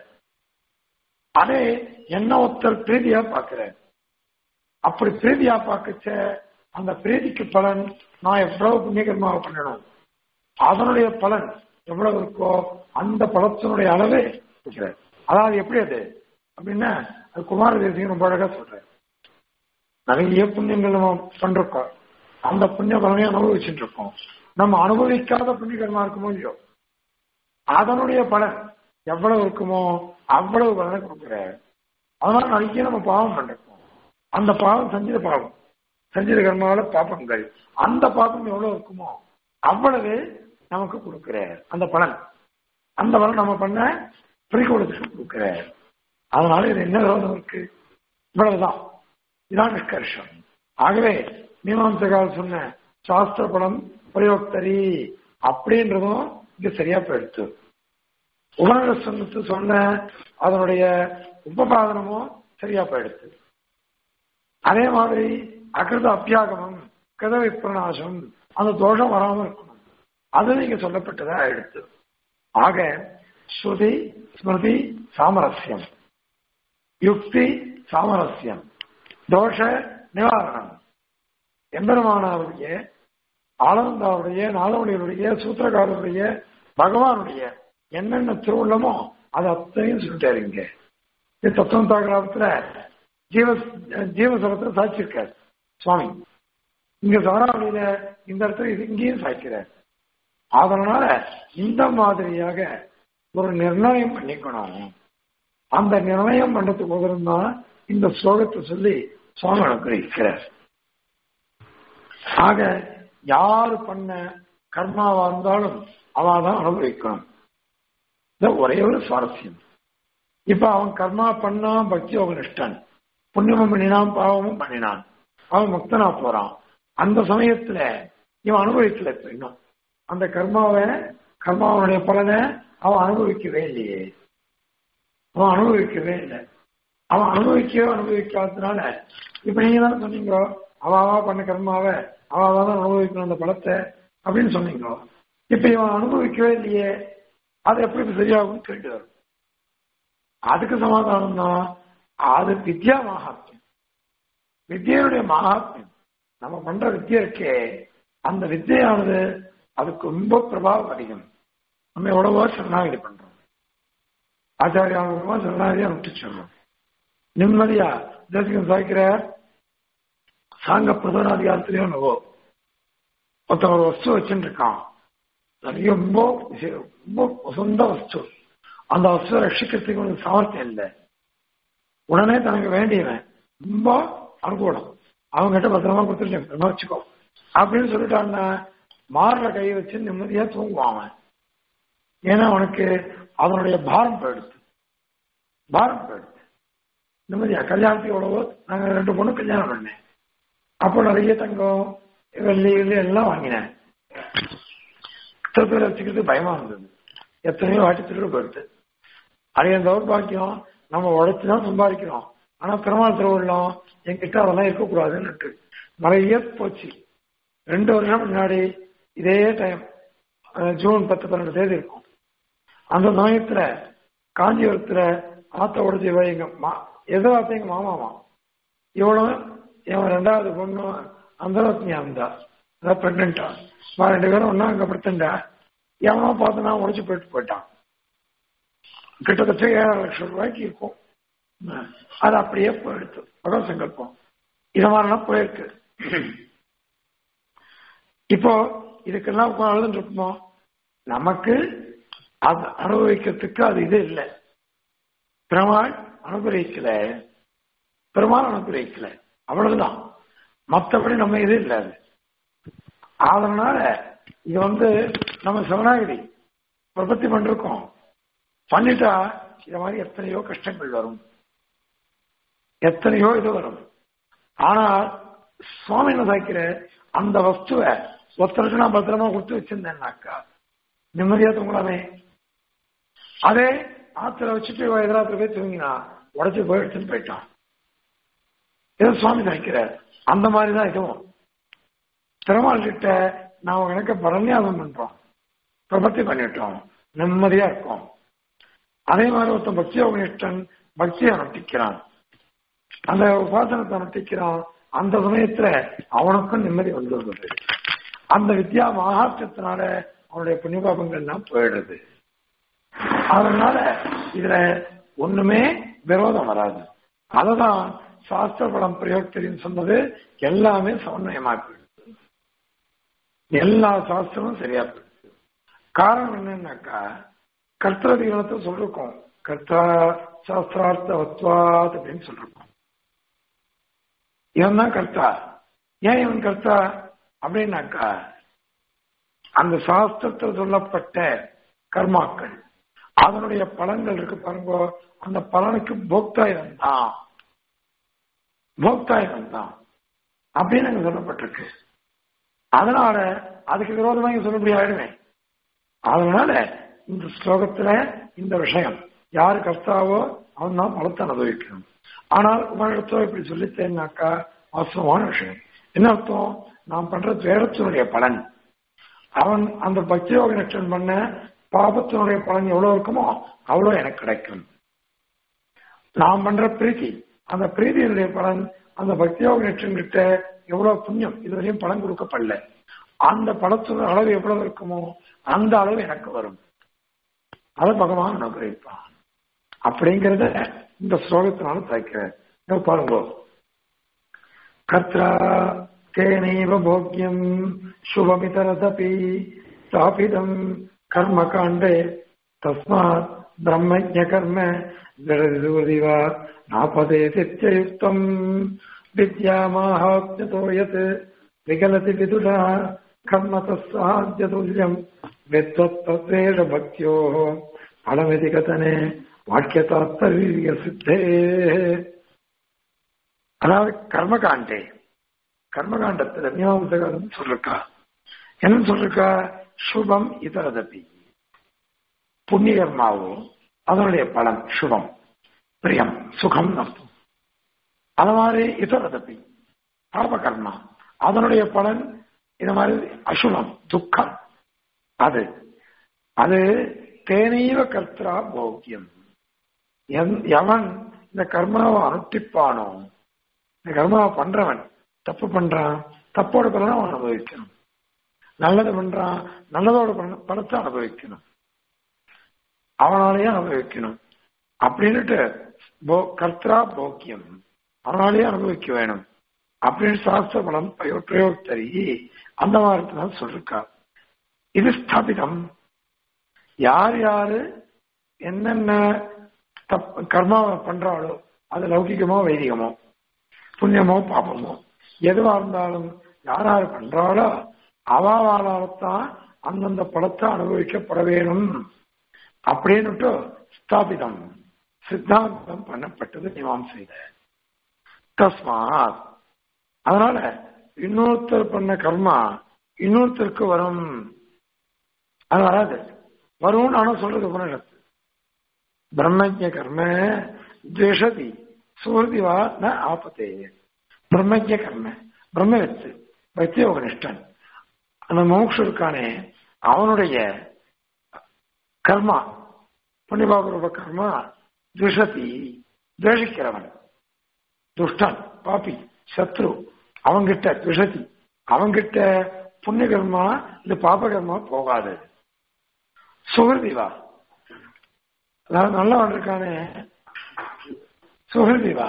அதே என்ன ஒருத்தர் பிரீதியா பார்க்கிறார் அப்படி பிரீதியா பார்க்கச்ச அந்த பிரீதிக்கு பலன் நான் எவ்வளவு புண்ணியகரமாக பண்ணணும் அதனுடைய பலன் எவ்வளவு இருக்கோ அந்த பலத்தினுடைய அளவு இருக்கிறார் அதாவது எப்படி அது அப்படின்னா அது குமார தேசியம் ரொம்ப அழகா சொல்றாரு நிறைய புண்ணியங்கள் நம்ம பண்றோம் அந்த புண்ணிய பலனையும் அனுபவிச்சுட்டு இருக்கோம் நம்ம அனுபவிக்காத புண்ணியகரமா இருக்குமோ இல்லையோ அதனுடைய பலன் எவ்வளவு இருக்குமோ அவ்வளவு பலனை கொடுக்குறாரு அதனால நிறைய நம்ம பாவம் பண்ணிருக்கோம் அந்த பாவம் செஞ்சது பாவம் செஞ்சது கர்மாவில பாப்பங்கள் அந்த பாப்பம் எவ்வளவு இருக்குமோ அவ்வளவு நமக்கு கொடுக்கிறார் அந்த பலன் அந்த பலன் நம்ம பண்ண பிரிகோடத்துக்கு கொடுக்கிறார் அதனால இது என்ன விரோதம் இருக்கு இவ்வளவுதான் இதான் நிஷ்கர்ஷம் ஆகவே மீமாம்சகால் சொன்ன சாஸ்திர பலம் பிரயோக்தரி அப்படின்றதும் இங்க சரியா போயிடுத்து உபநடசனத்து சொன்ன அதனுடைய உபபாதனமும் சரியா போயிடுத்து அதே மாதிரி அகிருத அப்பியாகமம் கிருத விப்ரணாசம் அந்த தோஷம் வராம இருக்கணும் அது நீங்க சொல்லப்பட்டதா எடுத்து ஆக ஸ்ருதி ஸ்மிருதி சாமரஸ்யம் யுக்தி சாமரஸ்யம் தோஷ நிவாரணம் எம்பெருமானாருடைய ஆனந்தாவுடைய நாளவழியுடைய சூத்திரக்காரருடைய பகவானுடைய என்னென்ன திருவுள்ளமோ அது அத்தனையும் சொல்லிட்டாரு இங்க இது தத்துவம் தாக்கலாபத்துல ஜீவ ஜீவசலத்துல சாட்சியிருக்காரு சுவாமி இங்க சவராவளியில இந்த இடத்துல இது இங்கேயும் சாய்க்கிறார் அதனால இந்த மாதிரியாக ஒரு நிர்ணயம் பண்ணிக்கணும் அந்த நிர்ணயம் பண்றதுக்கு உதரம் தான் இந்த ஸ்லோகத்தை சொல்லி சுவாமி அனுகிரகிக்கிறார் ஆக யாரு பண்ண கர்மாவா இருந்தாலும் அவன் தான் அனுபவிக்கணும் இந்த ஒரே ஒரு சுவாரஸ்யம் இப்ப அவன் கர்மா பண்ணா பக்தி நிஷ்டன் புண்ணியமும் பண்ணினான் பாவமும் பண்ணினான் அவன் முக்தனா போறான் அந்த சமயத்துல இவன் அனுபவிக்கல இப்ப இன்னும் அந்த கர்மாவை கர்மாவனுடைய பலனை அவன் அனுபவிக்கவே இல்லையே அவன் அனுபவிக்கவே இல்லை அவன் அனுபவிக்கவே அனுபவிக்காததுனால இப்ப நீங்க தானே சொன்னீங்க அவாவா பண்ண கர்மாவை அவாவா தான் அனுபவிக்கணும் அந்த பலத்தை அப்படின்னு சொன்னீங்க இப்ப இவன் அனுபவிக்கவே இல்லையே அது எப்படி சரியாகும் கேட்டு வரும் அதுக்கு சமாதானம் தான் அது வித்யா மகாத்மியம் வித்யனுடைய மகாத்மியம் நம்ம பண்ற வித்யா இருக்கே அந்த வித்தியானது அதுக்கு ரொம்ப பிரபாவம் அதிகம் நம்ம எவ்வளவோ சரணாகதி பண்றோம் ஆச்சாரியாவுமா சரணாகதியா விட்டு சொல்றோம் நிம்மதியா தேசிகம் சாய்க்கிற சாங்க பிரதானாதிகாரத்திலேயோ நவோ ஒருத்தன் ஒரு வஸ்து வச்சுட்டு இருக்கான் நிறைய ரொம்ப ரொம்ப சொந்த வஸ்து அந்த வஸ்துவை ரட்சிக்கிறதுக்கு ஒரு சாமர்த்தியம் இல்லை உடனே தனக்கு வேண்டியவன் ரொம்ப அனுகூலம் அவங்க கிட்ட பத்திரமா கொடுத்துருக்கேன் வச்சுக்கோ அப்படின்னு சொல்லிட்டான்னா மாறுற கையை வச்சு நிம்மதியா தூங்குவான் அவன் ஏன்னா அவனுக்கு அதனுடைய பாரம் போயிடுது பாரம் போயிடுது நிம்மதியா கல்யாணத்துக்கு எவ்வளவோ நாங்க ரெண்டு பொண்ணு கல்யாணம் பண்ணேன் அப்போ நிறைய தங்கம் வெள்ளி வெள்ளி எல்லாம் வாங்கினேன் திருப்பதி வச்சுக்கிறது பயமா இருந்தது எத்தனையோ வாட்டி திருடு போயிடுது அது என் தௌர்பாக்கியம் நம்ம உழைச்சுதான் சம்பாதிக்கிறோம் ஆனா பெருமாள் திருவிழம் என்கிட்ட அதெல்லாம் இருக்கக்கூடாதுன்னு நிறைய போச்சு ரெண்டு வருஷம் முன்னாடி இதே டைம் ஜூன் பத்து பன்னெண்டு தேதி இருக்கும் அந்த சமயத்துல காஞ்சிபுரத்துல ஆத்த உடச்சி எங்க மா எதோ ஆத்த எங்க மாமாமா இவ்வளவு இவன் ரெண்டாவது பொண்ணு அந்த இருந்தா அதான் பிரெக்னண்டா ரெண்டு பேரும் ஒன்னா அங்க படுத்துண்டா எவனோ பார்த்து நான் உடச்சு போயிட்டு போயிட்டான் கிட்டத்தட்ட ஏழரை லட்சம் ரூபாய்க்கு இருக்கும் அது அப்படியே போயிடுத்து பகவத் சங்கல்பம் இது மாதிரிலாம் போயிருக்கு இப்போ இதுக்கெல்லாம் அழுதுட்டு இருப்போம் நமக்கு அது அனுபவிக்கிறதுக்கு அது இது இல்லை பெருமாள் அனுகிரகிக்கல பெருமாள் அனுகிரகிக்கல அவ்வளவுதான் மற்றபடி நம்ம இது இல்லை அது அதனால இது வந்து நம்ம சிவனாகிரி பிரபத்தி பண்ணிருக்கோம் பண்ணிட்டா இது மாதிரி எத்தனையோ கஷ்டங்கள் வரும் எத்தனையோ இது வரும் ஆனால் சுவாமி என்ன சாய்க்கிற அந்த வஸ்துவை ஒருத்தருக்கு நான் பத்திரமா கொடுத்து வச்சிருந்தேன்னாக்கா நிம்மதியா தூங்கலாமே அதே ஆத்துல வச்சுட்டு எதிராத்துல போய் தூங்கினா உடச்சு போய் எடுத்துட்டு போயிட்டான் இது சுவாமி சாய்க்கிற அந்த மாதிரிதான் இதுவும் பெருமாள் கிட்ட நாம எனக்கு பரநியாசம் பண்றோம் பிரபத்தி பண்ணிட்டோம் நிம்மதியா இருக்கோம் அதே மாதிரி ஒருத்தன் பக்தி யோகனிஷ்டன் பக்தியை அனுஷ்டிக்கிறான் அந்த உபாசனத்தை அனுஷ்டிக்கிறான் அந்த சமயத்துல அவனுக்கும் நிம்மதி வந்துடுறது அந்த வித்யா மகாத்தியத்தினால அவனுடைய புண்ணியபாபங்கள் எல்லாம் போயிடுறது அதனால இதுல ஒண்ணுமே விரோதம் வராது அததான் சாஸ்திர படம் பிரயோகத்தின்னு சொன்னது எல்லாமே சமன்வயமா போயிடுது எல்லா சாஸ்திரமும் சரியா போயிடுது காரணம் என்னன்னாக்கா கர்த்தரதிகாரத்தை சொல்லிருக்கோம் கர்த்தா சாஸ்திரார்த்த வத்வாத் அப்படின்னு சொல்லிருக்கோம் இவன் தான் கர்த்தா ஏன் இவன் கர்த்தா அப்படின்னாக்கா அந்த சாஸ்திரத்தில் சொல்லப்பட்ட கர்மாக்கள் அதனுடைய பலன்கள் இருக்கு பாருங்க அந்த பலனுக்கு போக்தா இவன் தான் போக்தா இவன் தான் அப்படின்னு அங்க சொல்லப்பட்டிருக்கு அதனால அதுக்கு விரோதமா இங்க சொல்ல முடியாதுமே அதனால இந்த ஸ்லோகத்துல இந்த விஷயம் யாரு கர்த்தாவோ அவன் தான் பலத்தை அனுபவிக்கணும் ஆனால் உங்களிடத்தோ இப்படி சொல்லித்தேன்னாக்கா வாஸ்தவமான விஷயம் என்ன அர்த்தம் நாம் பண்ற துயரத்தினுடைய பலன் அவன் அந்த பக்தி யோக நிஷ்டன் பண்ண பாபத்தினுடைய பலன் எவ்வளவு இருக்குமோ அவ்வளவு எனக்கு கிடைக்கும் நாம் பண்ற பிரீத்தி அந்த பிரீதியினுடைய பலன் அந்த பக்தி யோக நிஷ்டன் கிட்ட எவ்வளவு புண்ணியம் இதுவரையும் பலன் கொடுக்கப்படல அந்த படத்தினுடைய அளவு எவ்வளவு இருக்குமோ அந்த அளவு எனக்கு வரும் அதை பகவான் அனுகிரகிப்பான் அப்படிங்கிறத இந்த ஸ்லோகத்தினால தாய்க்கிறேன் பாருங்க கர்த்தா தேனைவ போக்கியம் சுபமிதரதபி ஸ்தாபிதம் கர்ம காண்டே தஸ்மாத் பிரம்மஜ கர்ம ஜடதிவா நாபதே சித்தியுக்தம் வித்யாமாஹாத்யதோ யத் விகலதி விதுடா கர்ம தஸ்ஸாத்யதுல்யம் வித்வத்வேஷ பக்தியோ பலமிதி கதனே வாக்கிய தாத்பரிய சித்தே அதாவது கர்மகாண்டே கர்மகாண்டத்துல மீமாம்சகாரம் சொல்லிருக்கா என்ன சொல்லிருக்கா சுபம் இதரதபி புண்ணிய கர்மாவோ அதனுடைய பலன் சுபம் பிரியம் சுகம் அர்த்தம் அது மாதிரி இதரதபி பாபகர்மா அதனுடைய பலன் இது மாதிரி அசுபம் துக்கம் அது அது தேனீவ கர்த்தரா போக்கியம் எவன் இந்த கர்மாவை அனுஷ்டிப்பானோ இந்த கர்மாவை பண்றவன் தப்பு பண்றான் தப்போட பலனை அவன் அனுபவிக்கணும் நல்லது பண்றான் நல்லதோட பலத்தை அனுபவிக்கணும் அவனாலேயே அனுபவிக்கணும் அப்படின்னுட்டு கர்த்தரா போக்கியம் அவனாலேயே அனுபவிக்க வேணும் அப்படின்னு சாஸ்திர பலம் பிரயோகத்தரி அந்த மாதிரி தான் சொல்லிருக்கா இது ஸ்தாபிதம் யார் யாரு என்னென்ன தப் கர்மாவை பண்றாளோ அது லௌகிகமோ வைதிகமோ புண்ணியமோ பாபமோ எதுவா இருந்தாலும் யார் யார் பண்றாளோ அவாவாலால்தான் அந்தந்த படத்தை அனுபவிக்கப்பட வேணும் அப்படின்னுட்டு ஸ்தாபிதம் சித்தாந்தம் பண்ணப்பட்டது நிவாம் செய்த தஸ்மாத் அதனால இன்னொருத்தர் பண்ண கர்மா இன்னொருத்தருக்கு வரும் அது வராது வரும்னு ஆனா சொல்றது உபனிஷத்து பிரம்மஜ கர்ம துவேஷதி சுகிருதி வா ந ஆபத்தே பிரம்மஜ கர்ம பிரம்மவித்து பக்தியோக நிஷ்டன் அந்த மோக்ஷ இருக்கானே அவனுடைய கர்மா புண்ணியபாபரோட கர்மா துஷதி துவேஷிக்கிறவன் துஷ்டன் பாப்பி சத்ரு அவங்கிட்ட துஷதி அவங்கிட்ட புண்ணிய கர்மா இது பாப கர்மா போகாது சுகிருதிவா அதாவது நல்லவன் இருக்கானே சுகிருதிவா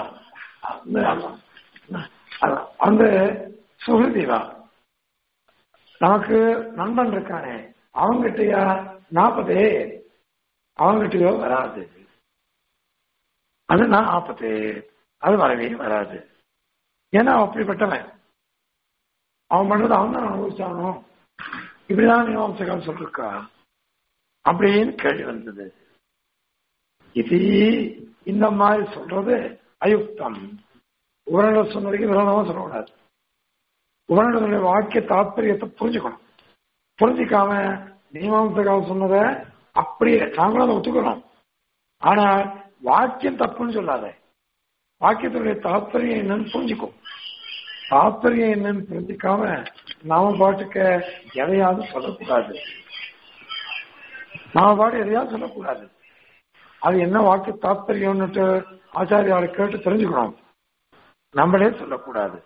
அந்த சுகிருதிவா நமக்கு நண்பன் இருக்கானே அவங்கிட்டயா நாற்பதே அவங்கிட்டயோ வராது அது நான் ஆபத்து அது வரவே வராது ஏன்னா அவன் அப்படிப்பட்டவன் அவன் பண்றது அவன் தான் அனுபவிச்சானோ இப்படிதான் மீமாம்சகால் சொல்லிருக்கா அப்படின்னு கேள்வி வந்தது இது இந்த மாதிரி சொல்றது அயுக்தம் உபரணர் சொன்னதுக்கு விரோதமா சொல்லக்கூடாது உபரணனுடைய வாக்கிய தாத்பரியத்தை புரிஞ்சுக்கணும் புரிஞ்சிக்காம மீமாம்சகால் சொன்னதை அப்படியே நாங்களும் அதை ஒத்துக்கிறோம் ஆனா வாக்கியம் தப்புன்னு சொல்லாத வாக்கியத்தினுடைய தாத்பரியம் என்னன்னு புரிஞ்சுக்கும் தாத்பரியம் என்னன்னு புரிஞ்சுக்காம நாம பாட்டுக்க எதையாவது சொல்லக்கூடாது நாம பாட்டு எதையாவது சொல்லக்கூடாது அது என்ன வாக்கு தாத்பரியம்னுட்டு ஆச்சாரியாவை கேட்டு தெரிஞ்சுக்கணும் நம்மளே சொல்லக்கூடாது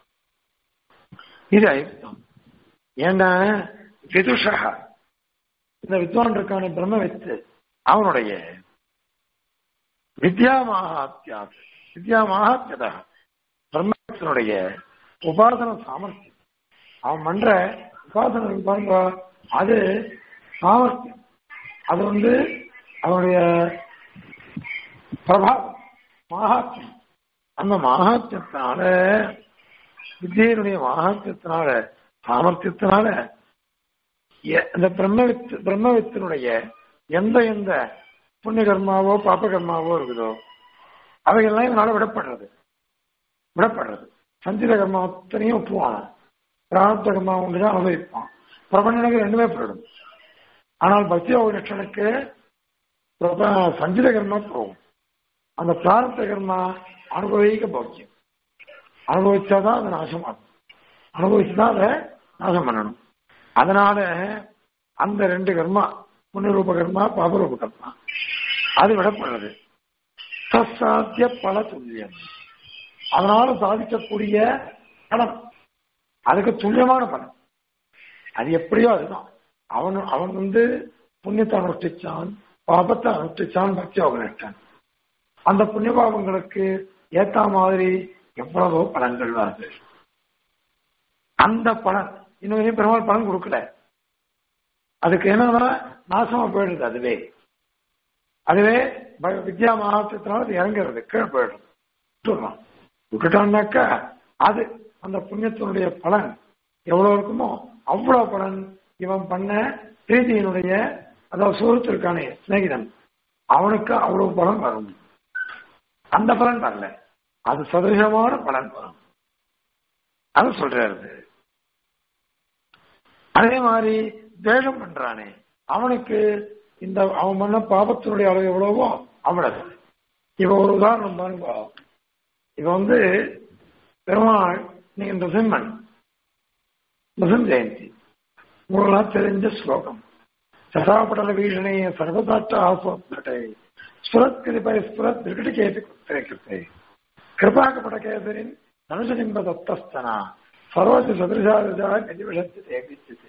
இது அயுக்தம் ஏன்னா விதுஷா இந்த வித்வான் இருக்கான பிரம்மவித்து அவனுடைய வித்யா மகாத்தியா வித்யா மகாத்தியதா பிரம்மத்தினுடைய உபாசன சாமர்த்தியம் அவன் பண்ற உபாசனை பாருங்க அது சாமர்த்தியம் அது வந்து அவனுடைய பிரபாவம் மகாத்தியம் அந்த மகாத்தியத்தினால வித்தியனுடைய மகாத்தியத்தினால சாமர்த்தியத்தினால இந்த பிரம்மவித்து பிரம்மவித்தினுடைய எந்த எந்த புண்ணிய கர்மாவோ பாப்ப கர்மாவோ இருக்குதோ அவைகள்லாம் இவனால விடப்படுறது விடப்படுறது சஞ்சித கர்மா அத்தனையும் ஒப்புவான் பிரார்த்த கர்மா ஒன்றுதான் அனுபவிப்பான் பிரபஞ்சனுக்கு ரெண்டுமே போயிடும் ஆனால் பக்தியோக லட்சணுக்கு சஞ்சித கர்மா போகும் அந்த பிரார்த்த கர்மா அனுபவிக்க போக்கியம் அனுபவிச்சாதான் அதை நாசமாகும் அனுபவிச்சுதான் அதை நாசம் பண்ணணும் அதனால அந்த ரெண்டு கர்மா புண்ணியரூப கர்மா பாபரூப கர்மா அது விடப்படுறது சசாத்திய பல துல்லியம் அதனால சாதிக்கக்கூடிய பலன் அதுக்கு துல்லியமான பலன் அது எப்படியோ அதுதான் அவன் அவன் வந்து புண்ணியத்தை அனுஷ்டிச்சான் பாபத்தை அனுஷ்டிச்சான் பக்தி அவனிட்டான் அந்த புண்ணிய பாவங்களுக்கு ஏத்த மாதிரி எவ்வளவோ பலன்கள் வருது அந்த பலன் இன்னும் பெருமாள் பலன் கொடுக்கல அதுக்கு என்னன்னா நாசமா போயிடுது அதுவே அதுவே வித்யா மகாத்தியத்தினால அது இறங்குறது கீழே போயிடும் விட்டுடலாம் விட்டுட்டான்னாக்கா அது அந்த புண்ணியத்தினுடைய பலன் எவ்வளவு இருக்குமோ அவ்வளவு பலன் இவன் பண்ண பிரீதியினுடைய அதாவது சுகத்து இருக்கானே சிநேகிதன் அவனுக்கு அவ்வளவு பலன் வரும் அந்த பலன் வரல அது சதவீதமான பலன் வரும் அது சொல்றாரு அதே மாதிரி தேகம் பண்றானே அவனுக்கு இந்த அவன் பண்ண பாபத்தினுடைய அளவு எவ்வளவோ அவ்வளவு இவ ஒரு உதாரணம் பாருங்க இவ வந்து பெருமாள் நீங்க நரசிம்மன் நரசிம் ஜெயந்தி உங்களுக்கு தெரிஞ்ச ஸ்லோகம் சதாபடல வீஷணே சர்வதாட்ட ஆசோத்னட்டை ஸ்புரத் கிருபை ஸ்புரத் திருக்கடிகேபி குத்திரைக்கிருத்தை கிருபாகபடகேசரின் மனுஷனிம்ப தத்தஸ்தனா சர்வத்து சதுரசாரஜா கதிவிஷத்து தேபிச்சது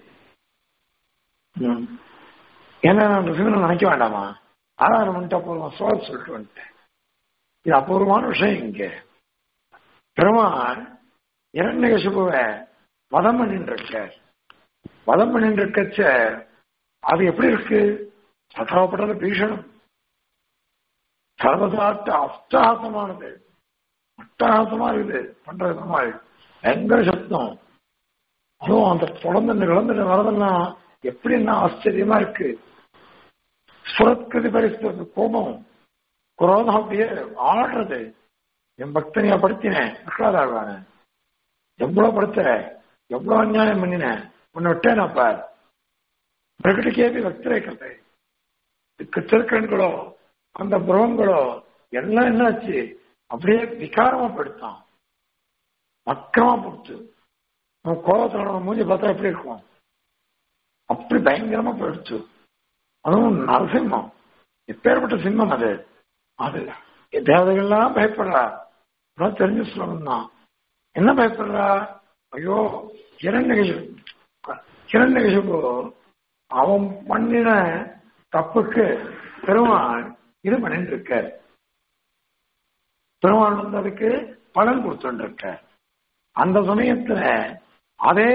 ஏன்னா நான் ரிசிவனை நினைக்க வேண்டாமா ஆதாரம் வந்துட்டு அபூர்வம் சோழ சொல்லிட்டு வந்துட்டேன் இது அபூர்வமான விஷயம் இங்க பெருமாள் இரண்யகசுபுவை வதம் பண்ணிட்டு இருக்க வதம் பண்ணிட்டு இருக்கச்ச அது எப்படி இருக்கு சதாபட்டத பீஷணம் சர்வசாத்த அஷ்டஹாசமானது அட்டகாசமா இருக்குது பண்றது பெருமாள் பயங்கர சப்தம் அதுவும் அந்த குழந்தை குழந்தை வரதெல்லாம் எப்படி என்ன ஆச்சரியமா இருக்கு சுரத்கிருதி பரிசு கோபம் குரோதம் அப்படியே ஆடுறது என் பக்தனையா படுத்தினேன் அக்லாதாழ்வான எவ்வளவு படுத்துற எவ்வளவு அநியாயம் பண்ணினேன் உன்னை விட்டேன் அப்ப பிரகடிக்கேபி பக்தரேக்கத்தை திருக்கண்களோ அந்த புறவங்களோ எல்லாம் என்னாச்சு அப்படியே விகாரமா படுத்தான் மக்கமா போட்டு அவன் கோபத்தோட மூஞ்சி பார்த்தா எப்படி இருக்கும் அப்படி பயங்கரமா போயிடுச்சு அதுவும் நரசிம்மம் எப்பேற்பட்ட சிம்மம் அது அது தேவதைகள்லாம் பயப்படுறா அதான் தெரிஞ்ச சொல்லணும் தான் என்ன பயப்படுறா ஐயோ கிரண்யகசு கிரண்யகசுபு அவன் பண்ணின தப்புக்கு பெருமாள் இது பண்ணிட்டு இருக்க பெருமாள் வந்து அதுக்கு பலன் கொடுத்துட்டு இருக்க அந்த சமயத்துல அதே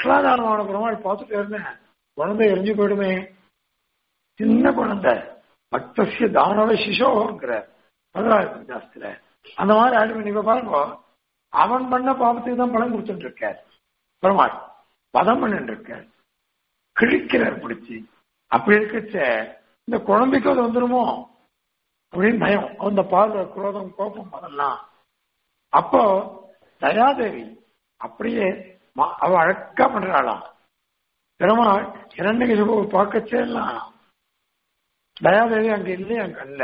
பிரகலாதாரமான பெருமாள் பார்த்துட்டு இருந்தேன் குழந்தை எரிஞ்சு போயிடுமே சின்ன குழந்தை பக்தசிய தானவ சிசோங்கிற பதினாறு ஜாஸ்தில அந்த மாதிரி ஆயிடுமே நீங்க பாருங்க அவன் பண்ண பாவத்துக்கு தான் பலன் கொடுத்துட்டு இருக்கார் பெருமாள் பதம் பண்ணிட்டு இருக்கார் கிழிக்கிறார் பிடிச்சி அப்படி இருக்கச்ச இந்த குழந்தைக்கு அது வந்துருமோ அப்படின்னு பயம் அந்த பார்வை குரோதம் கோபம் அதெல்லாம் அப்போ தயாதேவி அப்படியே ம- அவ அழக்கா பண்றாளாம் பெருமாள் இரண்டு பார்க்கச்சே எல்லாம் தயாதேவி அங்க இல்லையே அங்க அல்ல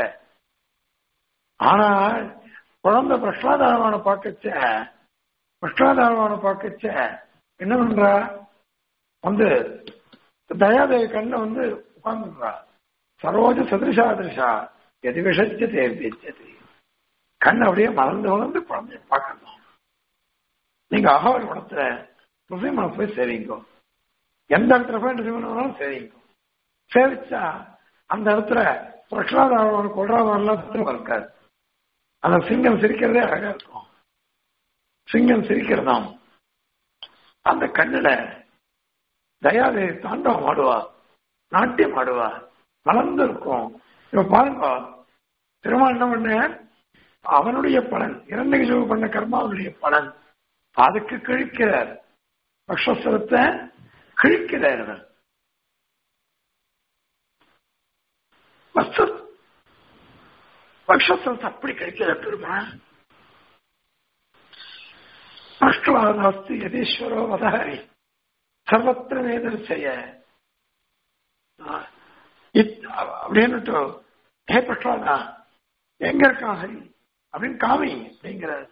ஆனால் குழந்தை பிரஷ்லாதாரமான பார்க்கச்ச பிரஷ்லாதாரமான பார்க்கச்ச என்ன பண்றா வந்து தயாதேவி கண்ண வந்து உட்கார்ந்துடுறா சரோஜ சதிருஷா திருஷா எது விஷச்சு தேர்ந்தெச்சது கண் அப்படியே மலர்ந்து வளர்ந்து குழந்தைய பார்க்கணும் நீங்க அகவல் படத்துல ரிசைமனம் போய் சேவிங்கோ எந்த இடத்துல போய் ரிசைமனம் சேவிங்கோ சேவிச்சா அந்த இடத்துல பிரகலாதாரவன் கொள்றாதவன்லாம் இருக்காது அந்த சிங்கம் சிரிக்கிறதே அழகா இருக்கும் சிங்கம் சிரிக்கிறதாம் அந்த கண்ணுல தயாதேவி தாண்டவம் ஆடுவா நாட்டியம் ஆடுவா மலர்ந்து இருக்கும் இப்ப பாருங்க திருமால் என்ன பண்ண அவனுடைய பலன் இரண்டு கிலோ பண்ண கர்மாவுடைய பலன் அதுக்கு கிழிக்கிறார் பக்ஷஸ்வரத்தை கிழிக்கிறார் அவர் வஸ்து- பக்ஷஸ்வரத்தை அப்படி கிழிக்கிற பெருமாள் அஷ்டவாதாஸ்து யதீஸ்வரோ வதஹரி சர்வத்திர வேதர்ச்சய அப்படின்னுட்டு ஹே பிரகலாதா எங்க இருக்கான் ஹரி அப்படின்னு காமி அப்படிங்கிறார்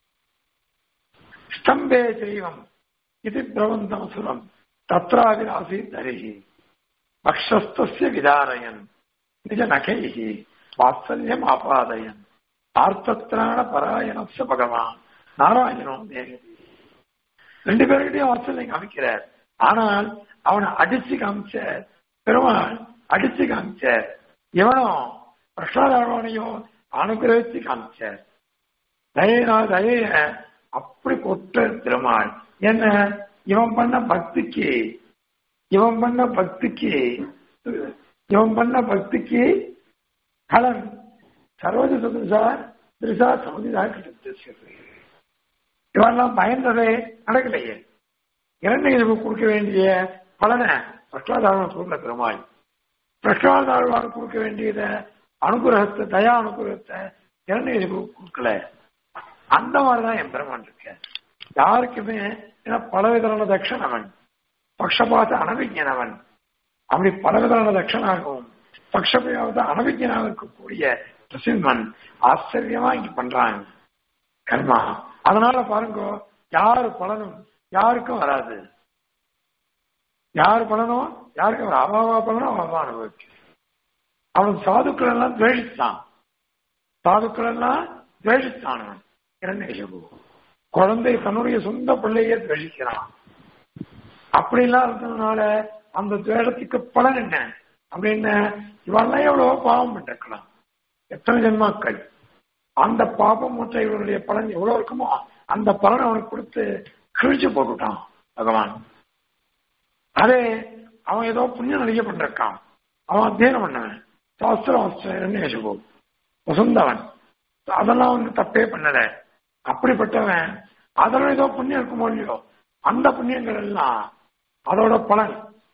ஸ்தம்பே தெய்வம் இது பிரபந்தம் அசுரம் தத்ராவிராசி தரிகி பக்ஷஸ்தஸ்ய விதாரயன் நிஜ நகைகி வாத்சல்யம் ஆபாதயன் ஆர்த்தத்ராண பராயணஸ்ய பகவான் நாராயணோ தேகதி ரெண்டு பேர்கிட்டயும் வாத்சல்யம் காமிக்கிறார் ஆனால் அவனை அடிச்சு காமிச்ச பெருமாள் அடிச்சு காமிச்ச இவனும் பிரசாதாரவனையும் அனுகிரகிச்சு காமிச்ச தயனா தயைய அப்படி கொட்ட பெருமாள் என்ன இவன் பண்ண பக்திக்கு இவன் பண்ண பக்திக்கு இவன் பண்ண பக்திக்கு கலன் சரோஜ சதுசா திருசா சமுதிதா கிட்ட இவெல்லாம் பயந்ததே நடக்கலையே இரண்டு இதுக்கு கொடுக்க வேண்டிய பலனை பிரகலாதாரன் கொடுக்கல பெருமாள் பிரகலாதாழ்வான் கொடுக்க வேண்டியத அனுகிரகத்தை தயா அனுகிரகத்தை இரண்டு இதுக்கு கொடுக்கல அந்த மாதிரிதான் என் பெருமான் இருக்க யாருக்குமே ஏன்னா பலவிதமான தட்சணவன் பக்ஷபாத அனவிஜனவன் அப்படி பலவிதமான தட்சணாகவும் பக்ஷபாத அனவிஜனாக இருக்கக்கூடிய பிரசிம்மன் ஆச்சரியமா இங்க பண்றாங்க கர்மா அதனால பாருங்க யாரு பலனும் யாருக்கும் வராது யார் பலனும் யாருக்கும் வராது. அவாவா பலனும் அவன் அனுபவிச்சு அவன் சாதுக்கள் எல்லாம் துவேஷித்தான் சாதுக்கள் எல்லாம் துவேஷித்தான் அவன் இரண்டு குழந்தை தன்னுடைய சொந்த பிள்ளையே துவேஷிக்கிறான் அப்படிலாம் இருந்ததுனால அந்த துவேஷத்துக்கு பலன் என்ன அப்படின்னு இவெல்லாம் எவ்வளவோ பாவம் பண்ணிருக்கலாம் எத்தனை ஜென்மாக்கள் அந்த பாபம் மற்ற இவனுடைய பலன் எவ்வளவு இருக்குமோ அந்த பலன் அவனுக்கு கொடுத்து கிழிச்சு போட்டுட்டான் பகவான் அதே அவன் ஏதோ புண்ணியம் நிறைய பண்ணிருக்கான் அவன் அத்தியனம் பண்ணவன் சாஸ்திரம் வாசிச்சோ வசுந்தவன் அதெல்லாம் வந்து தப்பே பண்ணல அப்படிப்பட்டவன் அதெல்லாம் ஏதோ புண்ணியம் இருக்குமோ இல்லையோ அந்த புண்ணியங்கள் எல்லாம் அதோட பலன்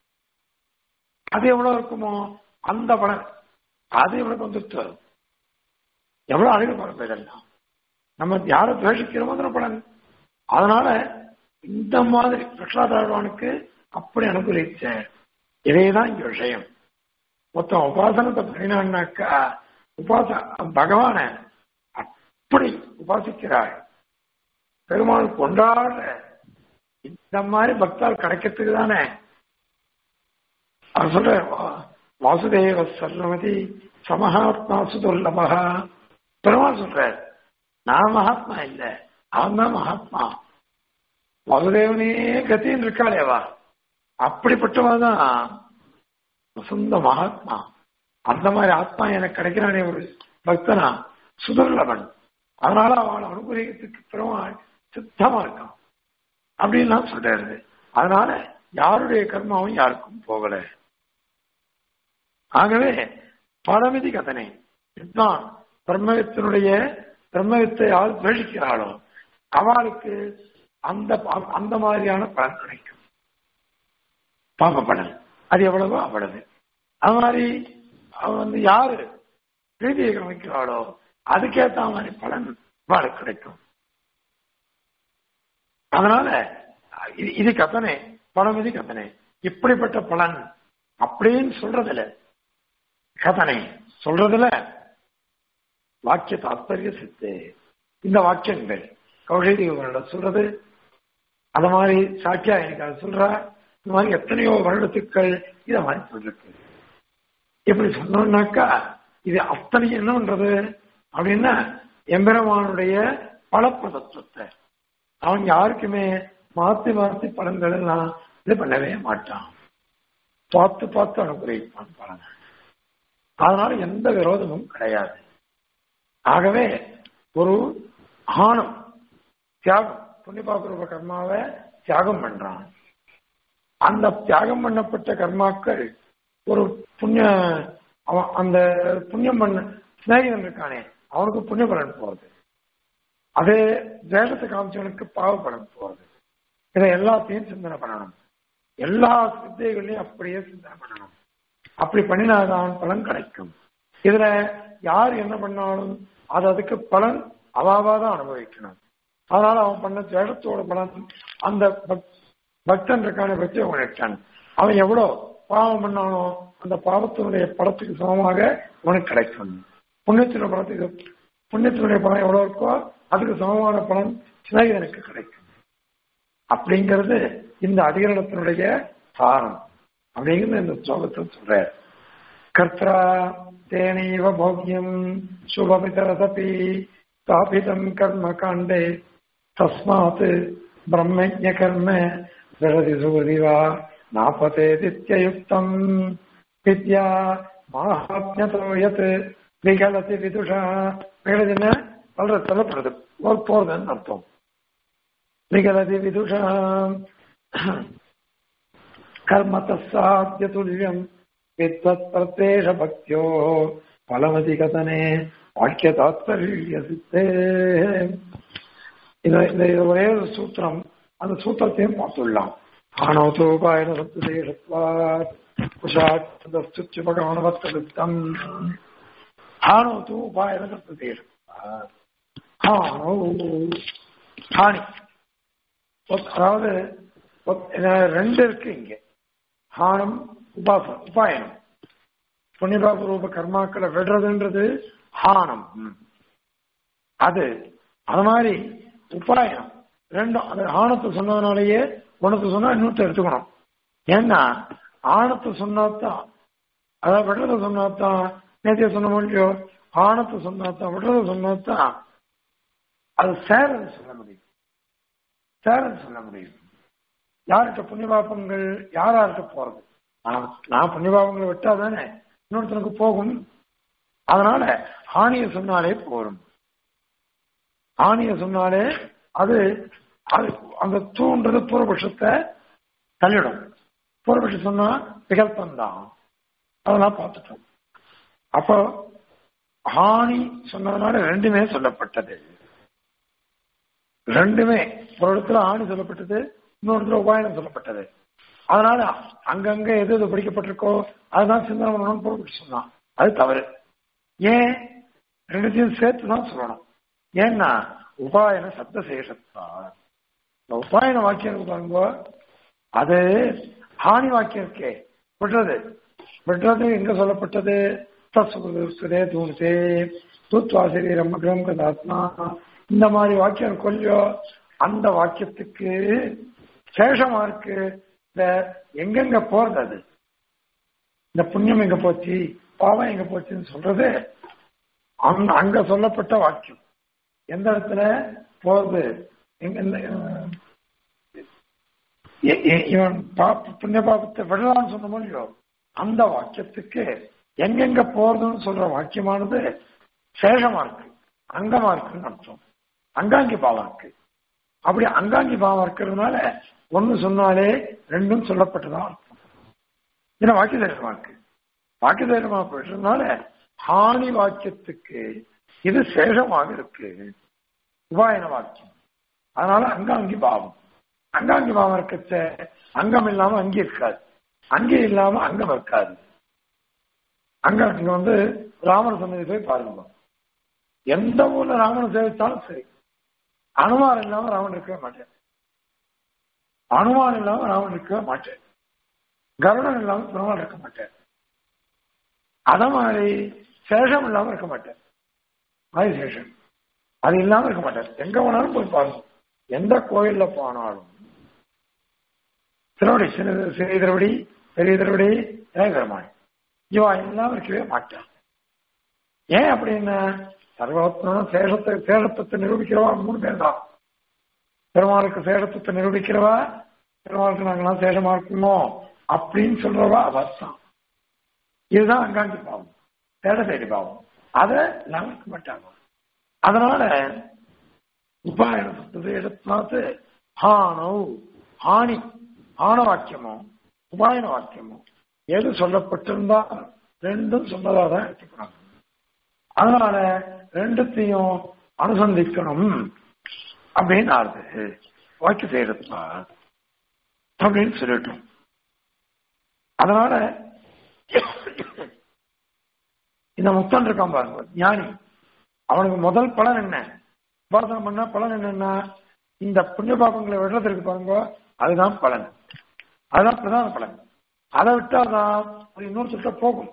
அது எவ்வளவு இருக்குமோ அந்த பலன் அது இவனுக்கு வந்துட்டு எவ்வளவு அழகு பலன் இதெல்லாம் நம்ம யாரை துவேஷிக்கிறோமோ அதில் பலன் அதனால இந்த மாதிரி பிரகலாதாழ்வானுக்கு அப்படி அனுகிரகிச்ச இதேதான் இங்க விஷயம் மொத்தம் உபாசனத்தை பண்ணினான்னாக்கா உபாச பகவான அப்படி உபாசிக்கிறாள் பெருமாள் கொண்டாடுற இந்த மாதிரி பக்தால் கிடைக்கிறதுக்கு தானே அவர் சொல்ற வா- வாசுதேவ சர்வமதி சமஹாத்மா சுதுர்லபகா பெருமாள் சொல்றார் நான் மகாத்மா இல்ல அவன் தான் மகாத்மா வாசுதேவனே கத்தின்னு இருக்காளேவா அப்படிப்பட்டவன் தான் வசந்த மகாத்மா அந்த மாதிரி ஆத்மா எனக்கு கிடைக்கிறானே ஒரு பக்தனா சுதர்லவன் அதனால அவன் அனுகிரகத்துக்கு பெருமாள் சித்தமா இருக்கான் அப்படின்லாம் சொல்றாரு அதனால யாருடைய கர்மாவும் யாருக்கும் போகல ஆகவே பலமிதி கதனை இதுதான் பிரம்மவித்தினுடைய பிரம்மவித்தை ஆள் துவேஷிக்கிறாளோ அவளுக்கு அந்த அந்த மாதிரியான பலன் கிடைக்கும் பாப பலன் அது எவ்வளவோ அவ்வளவு அது மாதிரி அவன் வந்து யாரு பிரீதியை கவனிக்கிறாளோ அதுக்கேத்த மாதிரி பலன் அவளுக்கு கிடைக்கும் அதனால இது- இது கத்தனை பலம் இது கத்தனை இப்படிப்பட்ட பலன் அப்படின்னு சொல்றதுல கதனை சொல்றதுல வாக்கிய தாத்பரிய சித்து இந்த வாக்கியங்கள் கௌஷிகங்களோட சொல்றது அந்த மாதிரி சாக்கியா எனக்கு அது சொல்றா இந்த மாதிரி எத்தனையோ வருடத்துக்கள் இத மாதிரி சொல்லிருக்கு இப்படி சொன்னோம்னாக்கா இது அத்தனை என்ன பண்றது அப்படின்னா எம்பெருமானுடைய பலப்பிரதத்துவத்தை அவன் யாருக்குமே மாத்தி மாத்தி பலன்கள் எல்லாம் இது பண்ணவே மாட்டான் பார்த்து பார்த்து அனுகிரகிப்பான் பலன் அதனால எந்த விரோதமும் கிடையாது ஆகவே ஒரு ஆணம் தியாகம் புண்ணியபாபுரூப கர்மாவை தியாகம் பண்றான் அந்த தியாகம் பண்ணப்பட்ட கர்மாக்கள் ஒரு புண்ணிய அவன் அந்த புண்ணியம் பண்ண சிநேகிதன் இருக்கானே அவனுக்கு புண்ணிய பலன் போறது அதே தேசத்தை காமிச்சவனுக்கு பாவ பலன் போறது இதை எல்லாத்தையும் சிந்தனை பண்ணணும் எல்லா சித்தைகளையும் அப்படியே சிந்தனை பண்ணணும் அப்படி பண்ணினாதான் பலன் கிடைக்கும் இதுல யார் என்ன பண்ணாலும் அது அதுக்கு பலன் அவாவா தான் அனுபவிக்கணும் அதனால அவன் பண்ண தேடத்தோட பலன் அந்த பக்- பக்தன் இருக்கான பிரத்யேகன் அவன் எவ்வளவு பாவம் பண்ணானோ அந்த பாவத்தினுடைய படத்துக்கு சமமாக அவனுக்கு கிடைக்கும் புண்ணியத்தினுடைய படத்துக்கு புண்ணியத்தினுடைய பலன் எவ்வளவு இருக்கோ அதுக்கு சமமான பலன் சிநேகிதனுக்கு கிடைக்கும் அப்படிங்கிறது இந்த அதிகரணத்தினுடைய சாரம் அப்படிங்கிறது இந்த ஸ்லோகத்தில் சொல்றார் கர்த்தா தேனைவ போக்கியம் சுபபிதரதபி ஸ்தாபிதம் கர்ம காண்டே தஸ்மாத் பிரம்மஜ கர்ம விரதி சூரிவா நாபதே தித்யயுக்தம் வித்யா மாஹாத்மியதோ யத் விகலதி விதுஷா விகலதின சொல்ற சொல்லப்படுறது போர் போறதுன்னு அர்த்தம் விகலதி விதுஷா கர்ம தஸ்ஸாத்யதுல்யம் வித்வத் பிரத்யேஷ பக்தியோ பலமதி கதனே வாக்கிய தாத்பரிய சித்தே இந்த இந்த இது ஒரே ஒரு சூத்திரம் அந்த சூத்திரத்தையும் பார்த்துள்ளலாம் ஆனோதோபாயன சப்ததேசத்வாத் குஷாட்சுபகவனவத்தம் ஆனோது உபாயன சப்ததேசத்வாத் ஆனோ ஆணி அதாவது ரெண்டு இருக்கு இங்க ஹானம் உபாசம் உபாயனம் புண்ணியபாப ரூப கர்மாக்களை விடுறதுன்றது ஹானம் அது அது மாதிரி உபாயம் ரெண்டும் அது ஆணத்தை சொன்னதுனாலேயே உனக்கு சொன்னா இன்னொருத்த எடுத்துக்கணும் ஏன்னா ஆணத்தை சொன்னாதான் அதாவது விடுறத சொன்னாதான் நேத்திய சொன்ன முடியோ ஆணத்தை சொன்னாதான் விடுறத சொன்னாதான் அது சேரன்னு சொல்ல முடியும் சேரன்னு சொல்ல முடியும் யார்கிட்ட புண்ணியபாபங்கள் யாரார்கிட்ட போறது நான் நான் புண்ணியபாபங்களை விட்டா தானே இன்னொருத்தனுக்கு போகும் அதனால ஆணிய சொன்னாலே போரும் ஆணிய சொன்னாலே அது அது அந்த தூண்றது பூர்வபட்சத்தை தள்ளிடும் பூர்வபட்சம் சொன்னா விகல்பம் தான் அதெல்லாம் பார்த்துட்டோம் அப்போ ஆணி சொன்னதுனால ரெண்டுமே சொல்லப்பட்டது ரெண்டுமே ஒரு இடத்துல ஆணி சொல்லப்பட்டது இன்னொரு இடத்துல உபாயனம் சொல்லப்பட்டது அதனால அங்கங்க எது எது படிக்கப்பட்டிருக்கோ அதுதான் சிந்தனை பண்ணணும்னு பொருள் சொன்னான் அது தவறு ஏன் ரெண்டுத்தையும் சேர்த்து தான் சொல்லணும் ஏன்னா உபாயன சப்த சேஷத்தா இந்த உபாயன வாக்கியம் இருக்கு பாருங்க அது ஹானி வாக்கியம் இருக்கே விடுறது விடுறது எங்க சொல்லப்பட்டது தசுதே தூணுதே தூத்வா சரீரம் அக்ரம் கதாத்மா இந்த மாதிரி வாக்கியம் கொல்லியோ அந்த வாக்கியத்துக்கு சேஷமா இருக்கு இந்த எங்கெங்க போறது அது இந்த புண்ணியம் எங்க போச்சு பாவம் எங்க போச்சுன்னு சொல்றது அங்க அங்க சொல்லப்பட்ட வாக்கியம் எந்த இடத்துல போறது எங்க இவன் புண்ணிய பாபத்தை விடலான்னு சொன்ன முடியும் அந்த வாக்கியத்துக்கு எங்கெங்க போறதுன்னு சொல்ற வாக்கியமானது சேஷமா இருக்கு அங்கமா இருக்குன்னு அர்த்தம் அங்காங்கி பாவம் இருக்கு அப்படி அங்காங்கி பாவம் இருக்கிறதுனால ஒன்னு சொன்னாலே ரெண்டும் சொல்லப்பட்டதா அர்த்தம் ஏன்னா வாக்கிய சேஷமா இருக்கு வாக்கிய சேஷமா போயிட்டதுனால ஹானி வாக்கியத்துக்கு இது சேஷமாக இருக்கு உபாயன வாக்கியம் அதனால அங்காங்கி பாவம் அங்காங்கி பாவம் இருக்கச்ச அங்கம் இல்லாம அங்கி இருக்காது அங்கே இல்லாம அங்கம் இருக்காது அங்க இங்க வந்து ராமர் சன்னதி போய் பாருங்க எந்த ஊர்ல ராமன் சேவித்தாலும் சரி அனுமான் இல்லாம ராமன் இருக்கவே மாட்டேன் அனுமான் இல்லாம ராமன் இருக்கவே மாட்டேன் கருடன் இல்லாம பெருமாள் இருக்க மாட்டேன் அத மாதிரி சேஷம் இல்லாம இருக்க மாட்டேன் மாதிரி சேஷம் அது இல்லாம இருக்க மாட்டேன் எங்க போனாலும் போய் பாருங்க எந்த கோயில்ல போனாலும் திருவடி சின்ன சிறிய திருவடி பெரிய திருவடி பெருமாள் இவா இல்லாம இருக்கவே மாட்டான் ஏன் அப்படின்னா சர்வத்தினும் சேஷத்தை சேஷத்தை நிரூபிக்கிறவா மூணு பேர் தான் பெருமாளுக்கு சேஷத்தை நிரூபிக்கிறவா பெருமாளுக்கு நாங்கெல்லாம் சேஷமா இருக்கணும் அப்படின்னு சொல்றவா அவர்தான் இதுதான் அங்காங்கி பாவம் தேட தேடி பாவம் அதை இல்லாம இருக்க மாட்டாங்க அதனால உபாயன சப்தத்தை எடுத்து பார்த்து ஹானவ் ஹானி ஆன வாக்கியமோ உபாயன வாக்கியமோ எது சொல்லப்பட்டிருந்தா ரெண்டும் சொன்னதா தான் எடுத்துக்கிறாங்க அதனால ரெண்டுத்தையும் அனுசந்திக்கணும் அப்படின்னு ஆறுது வாக்கிய செய்யறதுப்பா அப்படின்னு சொல்லிட்டோம் அதனால இந்த முக்தன் இருக்கான் பாருங்க ஞானி அவனுக்கு முதல் பலன் என்ன உபாசனம் பண்ணா பலன் என்னன்னா இந்த புண்ணிய பாபங்களை விடுறதுக்கு பாருங்க அதுதான் பலன் அதுதான் பிரதான பலன் அதை விட்டாதான் ஒரு இன்னொரு சுற்ற போகும்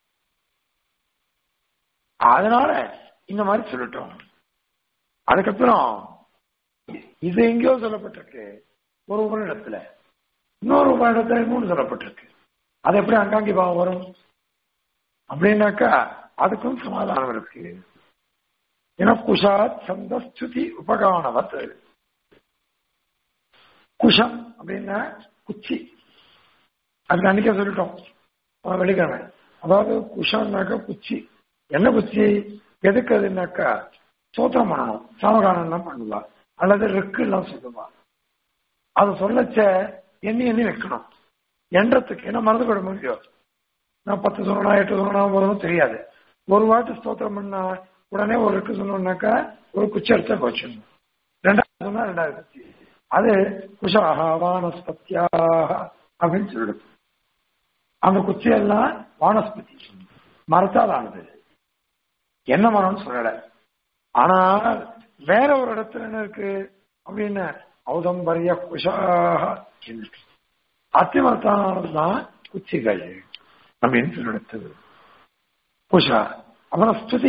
அதனால இந்த மாதிரி சொல்லிட்டோம் அதுக்கப்புறம் இது எங்கேயோ சொல்லப்பட்டிருக்கு ஒரு ஒரு இடத்துல இன்னொரு ஒரு இடத்துல இன்னொன்று சொல்லப்பட்டிருக்கு அது எப்படி அங்காங்கி பாவம் வரும் அப்படின்னாக்கா அதுக்கும் சமாதானம் இருக்கு ஏன்னா குஷாத் சந்தஸ்துதி உபகானவத் குஷம் அப்படின்னா குச்சி அதுக்கு அன்னைக்கே சொல்லிட்டோம் வெள்ளிக்கிழமை அதாவது குஷம்னாக்கா குச்சி என்ன குச்சி எதுக்கு அதுனாக்கா சோத்திரம் பண்ணணும் சாமகானம் தான் பண்ணுவா அல்லது ரிக்கு எல்லாம் சொல்லுவா அது சொல்லச்ச எண்ணி எண்ணி வைக்கணும் எண்ணத்துக்கு என்ன மறந்து விட முடியும் நான் பத்து சொல்லணும் எட்டு சொல்லணும் வரும்னு தெரியாது ஒரு வாட்டி ஸ்தோத்திரம் பண்ணா உடனே ஒரு ரிக்கு சொன்னோம்னாக்கா ஒரு குச்சி எடுத்தா போச்சிடணும் ரெண்டாவது சொன்னா ரெண்டாவது குச்சி அது குஷாக வானஸ்பத்தியாக அப்படின்னு சொல்லிடுது அந்த குச்சியெல்லாம் வானஸ்பதி மரத்தால் ஆனது என்ன மரம்னு சொல்லல ஆனா வேற ஒரு இடத்துல என்ன இருக்கு அப்படின்னு ஔதம்பரிய குஷாக அத்திமரத்தானதுதான் குச்சிகள் அப்படின்னு சொல்லிடுத்தது குஷா அப்புறம் ஸ்துதி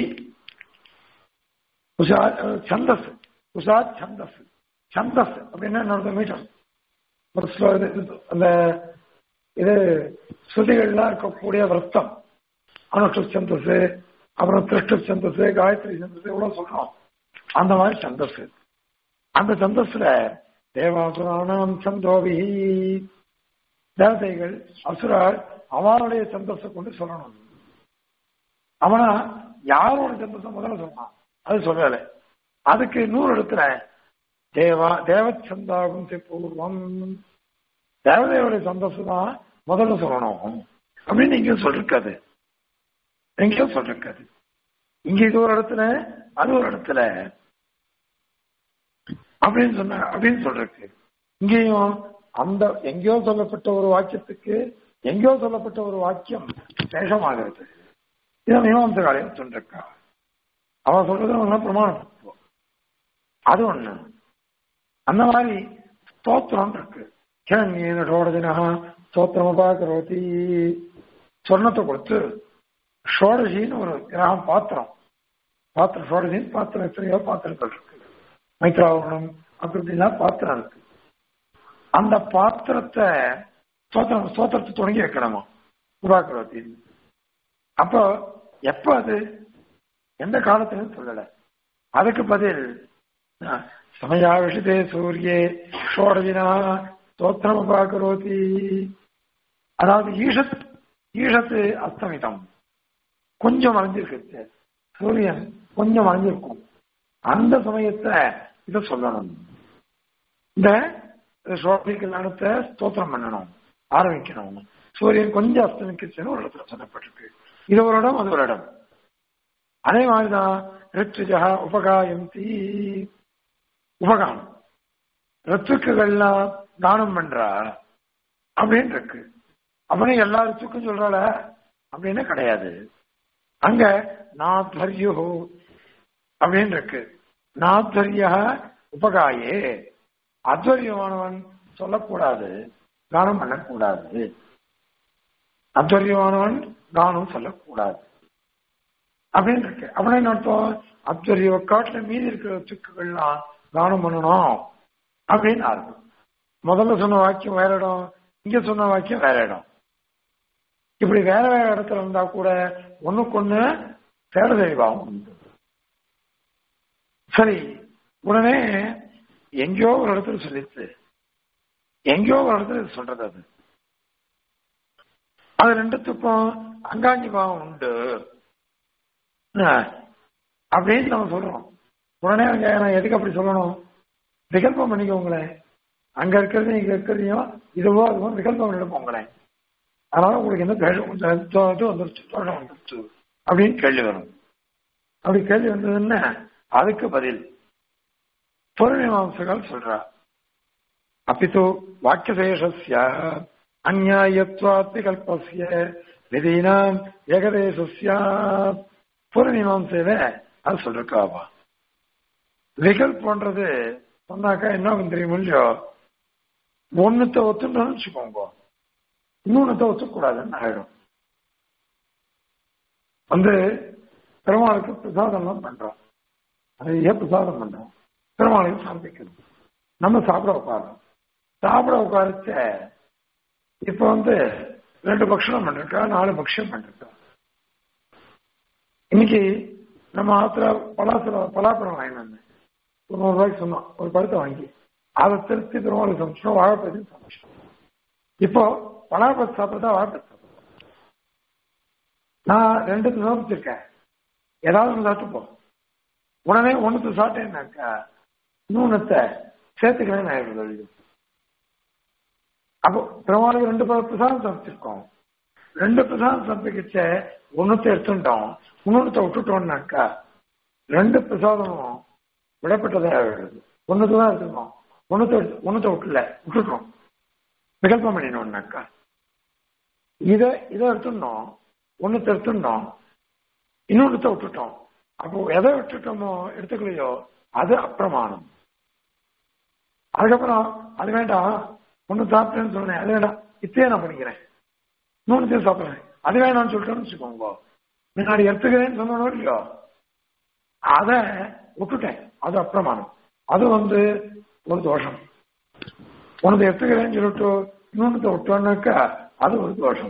குஷா சந்தஸ் குஷா சந்தஸ் சந்தஸ் அப்படின்னா என்னோட மீட்டம் ஒரு ஸ்லோ இது அந்த இது ஸ்ருதிகள்லாம் இருக்கக்கூடிய விரத்தம் அனுஷ்டு சந்தஸ் அப்புறம் திருஷ்டு சந்தஸ் காயத்ரி சந்தஸ் இவ்வளவு சொல்றோம் அந்த மாதிரி சந்தஸ் அந்த சந்தஸ்ல தேவாசுராணம் சந்தோபி தேவதைகள் அசுரால் அவனுடைய சந்தஸை கொண்டு சொல்லணும் அவனா யாரோட சந்தஸை முதல்ல சொன்னான் அது சொல்லலை அதுக்கு நூறு இடத்துல தேவா தேவச்சந்தாகும் பூர்வம் தேவதையோட சந்தோஷ தான் முதல்ல சொல்லணும் அப்படின்னு இங்க சொல்லிருக்காது எங்கேயோ சொல்லிருக்காது இங்க இது ஒரு இடத்துல அது ஒரு இடத்துல அப்படின்னு சொன்ன அப்படின்னு சொல்றக்கு இங்கேயும் அந்த எங்கேயோ சொல்லப்பட்ட ஒரு வாக்கியத்துக்கு எங்கேயோ சொல்லப்பட்ட ஒரு வாக்கியம் சேஷமாகிறது இதை மீமாம்ச காலையில் சொல்லிருக்கா அவன் சொல்றது ஒண்ணு பிரமாணம் அது ஒண்ணு அந்த மாதிரி ஸ்தோத்திரம் இருக்கு கிழங்கீன ஷோடஜனா ஸ்தோத்திரமபா கரோதி சொர்ணத்தை கொடுத்து ஷோடஜின்னு ஒரு கிரகம் பாத்திரம் பாத்திரம் ஷோடஜின்னு பாத்திரம் எத்தனையோ பாத்திரங்கள் இருக்கு மைத்ராவரணம் அப்படிலாம் பாத்திரம் இருக்கு அந்த பாத்திரத்தை ஸ்தோத்திரம் ஸ்தோத்திரத்தை தொடங்கி வைக்கணுமா உபாக்கரோதி அப்போ எப்ப அது எந்த காலத்துலன்னு சொல்லல அதுக்கு பதில் சமயாவிஷதே சூரியே ஷோடஜினா ஸ்தோத்திரம் பாக்கரோதி அதாவது ஈஷத் ஈஷத்து அஸ்தமிதம் கொஞ்சம் மறைஞ்சிருக்கு சூரியன் கொஞ்சம் மறைஞ்சிருக்கும் அந்த சமயத்தை இதை சொல்லணும் இந்த சோழி கல்யாணத்தை ஸ்தோத்திரம் பண்ணணும் ஆரம்பிக்கணும் சூரியன் கொஞ்சம் அஸ்தமிக்குச்சுன்னு ஒரு இடத்துல சொல்லப்பட்டிருக்கு இது ஒரு இடம் அது ஒரு இடம் அதே மாதிரிதான் ரித்துஜா உபகாயந்தி உபகானம் ரித்துக்குகள்லாம் தானம் பண்றா அப்படின்னு இருக்கு அப்படின்னு எல்லா ரித்துக்கும் சொல்றாள அப்படின்னு கிடையாது அங்க நாத்வரியோ அப்படின்னு இருக்கு நாத்வரிய உபகாயே அத்வரியமானவன் சொல்லக்கூடாது தானம் பண்ணக்கூடாது அத்வரியமானவன் தானம் சொல்லக்கூடாது அப்படின்னு இருக்கு அப்படின்னு அர்த்தம் அத்வரிய காட்டுல மீதி இருக்கிற சுக்குகள்லாம் தானம் பண்ணணும் அப்படின்னு அர்த்தம் முதல்ல சொன்ன வாக்கியம் வேற இடம் இங்க சொன்ன வாக்கியம் வேற இடம் இப்படி வேற வேற இடத்துல இருந்தா கூட ஒண்ணுக்கு ஒண்ணு தேட தெளிவாகும் உண்டு சரி உடனே எங்கேயோ ஒரு இடத்துல சொல்லிச்சு எங்கேயோ ஒரு இடத்துல இது சொல்றது அது அது ரெண்டுத்துக்கும் அங்காங்கி பாவம் உண்டு என்ன? அப்படின்னு நம்ம சொல்றோம் உடனே அங்க நான் எதுக்கு அப்படி சொல்லணும் விகல்பம் பண்ணிக்கோங்களேன் அங்க இருக்கிறது இங்க இருக்கிறதையும் இதுவோ அதுவோ விகல்பம் பண்ணிக்கோங்களேன் அதனால உங்களுக்கு என்ன தேஷம் இது வந்துருச்சு தோஷம் வந்துருச்சு அப்படின்னு கேள்வி வரும் அப்படி கேள்வி வந்ததுன்னா அதுக்கு பதில் பொருள்மீமாம்சகள் சொல்றா அப்பித்து வாக்கியசேஷஸ்ய அந்நியாயத்வாத் விகல்பஸ்ய விதீனாம் ஏகதேசஸ்ய பொருள்மீமாம்சையில அது சொல்லிருக்காவா விகல்பன்றது சொன்னாக்கா என்ன ஆகும் தெரியுமோ இல்லையோ ஒண்ணுத்த ஒத்துட்டோம்னு வச்சுக்கோங்க இன்னொன்னத்தை ஒத்துக்கூடாதுன்னு ஆயிடும் வந்து பெருமாளுக்கு பிரசாதம்லாம் பண்றோம் நிறைய பிரசாதம் பண்றோம் பெருமாளையும் சமைக்கணும் நம்ம சாப்பிட உட்காரோம் சாப்பிட உட்காரச்ச இப்ப வந்து ரெண்டு பக்ஷணம் பண்ணிருக்கா நாலு பக்ஷம் பண்ணிருக்கா இன்னைக்கு நம்ம ஆத்திர பலாத்திர பலாப்பழம் வாங்கி வந்தேன் ஒரு நூறு ரூபாய்க்கு சொன்னோம் ஒரு பழத்தை வாங்கி அதை திருத்தி பெருமாளுக்கு சமைச்சோம் வாழைப்பழத்தையும் சமைச்சோம் இப்போ பலாப்பழத்தை சாப்பிட்டா வாழைப்பழத்தை சாப்பிடுவோம் நான் ரெண்டு சமைச்சிருக்கேன் ஏதாவது ஒன்று சாப்பிட்டுப்போம் உடனே ஒண்ணுத்து சாப்பிட்டேன்னாக்கா இன்னொன்னத்தை சேர்த்துக்கிறேன் ஆயிடுது அப்போ பெருமாளுக்கு ரெண்டு ப- பிரசாதம் சமைச்சிருக்கோம் ரெண்டு பிரசாதம் சமைக்கிச்ச ஒண்ணுத்தை எடுத்துட்டோம் இன்னொன்னத்தை விட்டுட்டோம்னாக்கா ரெண்டு பிரசாதமும் விடப்பட்டதே ஆயிடுது ஒண்ணுக்கு தான் எடுத்துக்கணும் ஒண்ணுத்தை எடுத்து ஒண்ணுத்தை விட்டுல விட்டுட்டோம் விகல்பம் பண்ணினோம்னாக்கா இதை இதை எடுத்துட்டோம் ஒண்ணுத்தை எடுத்துட்டோம் இன்னொன்னுத்த விட்டுட்டோம் அப்போ எதை விட்டுட்டோமோ எடுத்துக்கலையோ அது அப்பிரமாணம் அதுக்கப்புறம் அது வேண்டாம் ஒண்ணு சாப்பிட்டேன்னு சொன்னேன் அது வேண்டாம் இப்பயே நான் பண்ணிக்கிறேன் இன்னொன்னு சாப்பிடுறேன் அது வேணாம்னு சொல்லிட்டோம்னு வச்சுக்கோங்க முன்னாடி எடுத்துக்கிறேன்னு சொன்னோம் இல்லையோ அதை விட்டுட்டேன் அது அப்பிரமாணம் அது வந்து ஒரு தோஷம் உனது எடுத்துக்கிறேன்னு சொல்லிட்டு இன்னொன்னு விட்டோம்னாக்கா அது ஒரு தோஷம்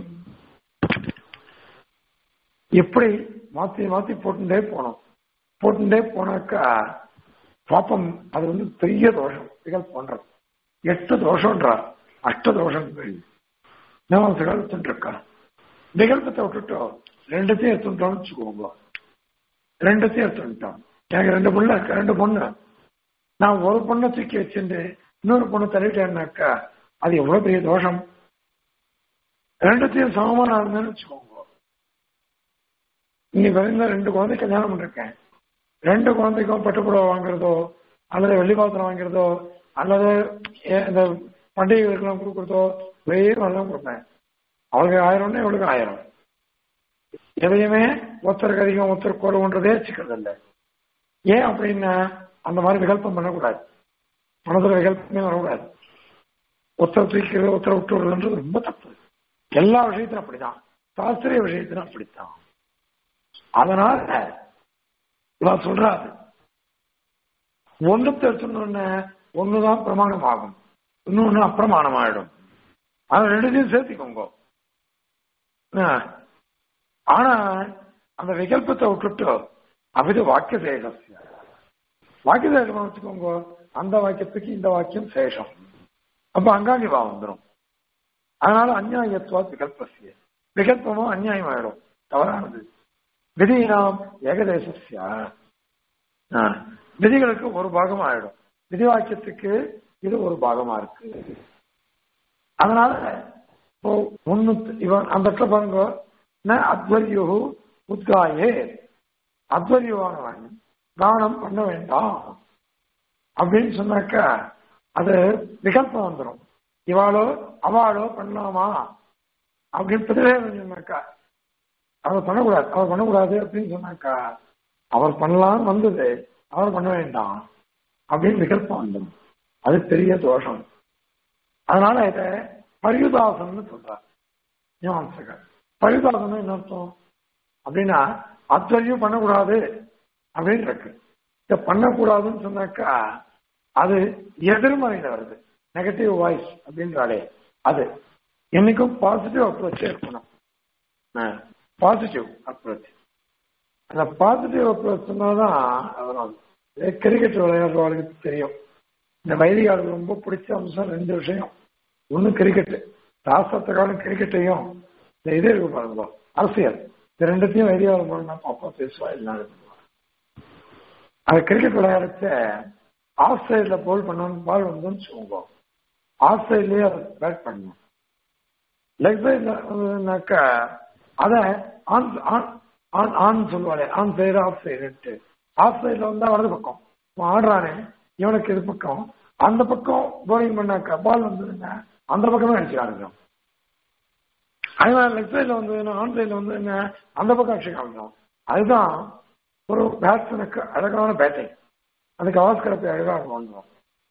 எப்படி மாத்தி மாத்தி போட்டுட்டே போனோம் போட்டுட்டே போனாக்கா பாப்பம் அது வந்து பெரிய தோஷம் விகல் போன்றது எட்டு தோஷம்ன்றா அஷ்ட தோஷங்கள் நவசகால் இருக்கா விகல்பத்தை விட்டுட்டோம் ரெண்டுத்தையும் எடுத்துட்டோம்னு வச்சுக்கோங்க ரெண்டுத்தையும் எடுத்துட்டோம் எனக்கு ரெண்டு பொண்ணு இருக்கு ரெண்டு பொண்ணு நான் ஒரு பொண்ணை தூக்கி வச்சுட்டு இன்னொரு பொண்ணு தள்ளிட்டேன்னாக்கா அது எவ்வளவு பெரிய தோஷம் ரெண்டுத்தையும் சமமா நான் இருந்தேன்னு வச்சுக்கோங்க இன்னைக்கு வரைந்த ரெண்டு குழந்தை கல்யாணம் பண்ணிருக்கேன் ரெண்டு குழந்தைக்கும் பட்டுப்புடவை வாங்குறதோ அல்லது வெள்ளி பாத்திரம் வாங்குறதோ அல்லது ஏ- இந்த பண்டிகைகளுக்கெல்லாம் கொடுக்குறதோ வேறு எல்லாம் கொடுப்பேன் அவளுக்கு ஆயிரம்னா இவளுக்கு ஆயிரம் எதையுமே ஒருத்தருக்கு அதிகம் ஒருத்தர் குறைவுன்றதே வச்சுக்கிறது இல்லை ஏன் அப்படின்னா அந்த மாதிரி விகல்பம் பண்ணக்கூடாது மனதில் விகல்பமே வரக்கூடாது ஒருத்தர் தூக்கிறது ஒருத்தர் விட்டு விடுறதுன்றது ரொம்ப தப்பு எல்லா விஷயத்திலும் அப்படிதான் சாஸ்திரிய விஷயத்திலும் அப்படித்தான் அதனால இவன் சொல்றாரு ஒன்றுத்தை எடுத்துன்னு ஒண்ணுதான் பிரமாணம் ஆகும் இன்னொன்னு அப்பிரமாணம் ஆயிடும் அது ரெண்டுத்தையும் சேர்த்துக்கோங்க என்ன? ஆனா அந்த விகல்பத்தை விட்டுட்டு அவித வாக்கிய சேகசிய வாக்கிய சேகம் வச்சுக்கோங்க அந்த வாக்கியத்துக்கு இந்த வாக்கியம் சேஷம் அப்ப அங்காங்கி பாவம் வந்துடும் அதனால அந்நியாயத்துவா விகல்பசிய விகல்பமும் அந்நியாயம் ஆயிடும் தவறானது விதியினாம் ஏகதேசஸ்ய ஆ, விதிகளுக்கு ஒரு பாகம் ஆயிடும் விதி வாக்கியத்துக்கு இது ஒரு பாகமா இருக்கு அதனால இப்போ ஒண்ணு இவன் அந்த இடத்துல பாருங்க ந அத்வரியு உத்காயே அத்வரியுவானவன் தானம் பண்ண வேண்டாம் அப்படின்னு சொன்னாக்கா அது விகல்பம் வந்துடும் இவாளோ அவாளோ பண்ணலாமா அப்படின்னு பிரதிவேதம் சொன்னாக்கா அவர் பண்ணக்கூடாது அவர் பண்ணக்கூடாது அப்படின்னு சொன்னாக்கா அவர் பண்ணலாம் வந்தது அவர் பண்ண வேண்டாம் அப்படின்னு விகல்பம் வந்துடும் அது பெரிய தோஷம் அதனால இத பரியுதாசன் சொல்றார் மீமாம்சகர் பரியுதாசன் என்ன அர்த்தம் அப்படின்னா அத்வரியம் பண்ணக்கூடாது அப்படின்னு இருக்கு இத பண்ணக்கூடாதுன்னு சொன்னாக்கா அது எதிர்மறையில வருது நெகட்டிவ் வாய்ஸ் அப்படின்றாலே அது என்னைக்கும் பாசிட்டிவ் அப்ரோச்சே இருக்கணும் பாசிட்டிவ் அப்ரோச் அந்த பாசிட்டிவ் அப்ரோச் சொன்னாதான் வரும் கிரிக்கெட் விளையாடுறவர்களுக்கு தெரியும் இந்த வைதிகாலுக்கு ரொம்ப பிடிச்ச அம்சம் ரெண்டு விஷயம் ஒண்ணு கிரிக்கெட் ராஷ்டிரத்த காலம் கிரிக்கெட்டையும் இந்த இது இருக்கு பாருங்க அரசியல் இந்த ரெண்டுத்தையும் வைதிகாலம் பண்ணா அப்பா பேசுவா இல்லாத அது கிரிக்கெட் விளையாடுச்ச ஆஃப் சைட்ல போல் பண்ணணும் பால் வந்துன்னு சொல்லுவோங்க ஆஃப் சைட்லயே அதை பேட் பண்ணணும் லெக் சைட்ல வந்ததுனாக்கா அதை ஆன் ஆன் ஆன் சொல்லுவாளே ஆன் சைடு ஆஃப் சைடுன்ட்டு ஆஃப் சைட்ல வந்தா வலது பக்கம் அவன் ஆடுறானே இவனுக்கு இது பக்கம் அந்த பக்கம் போலிங் பண்ணாக்கா பால் வந்ததுன்னா அந்த பக்கமே அடிச்சு ஆடுறோம் அதே மாதிரி லெக் சைட்ல வந்ததுன்னா ஆன் சைட்ல வந்ததுன்னா அந்த பக்கம் அடிச்சு காமிக்கணும் அதுதான் ஒரு பேட்ஸ்மேனுக்கு அழகான பேட்டிங் அதுக்கு அவஸ்கரத்தை அழகாக பண்ணுவோம்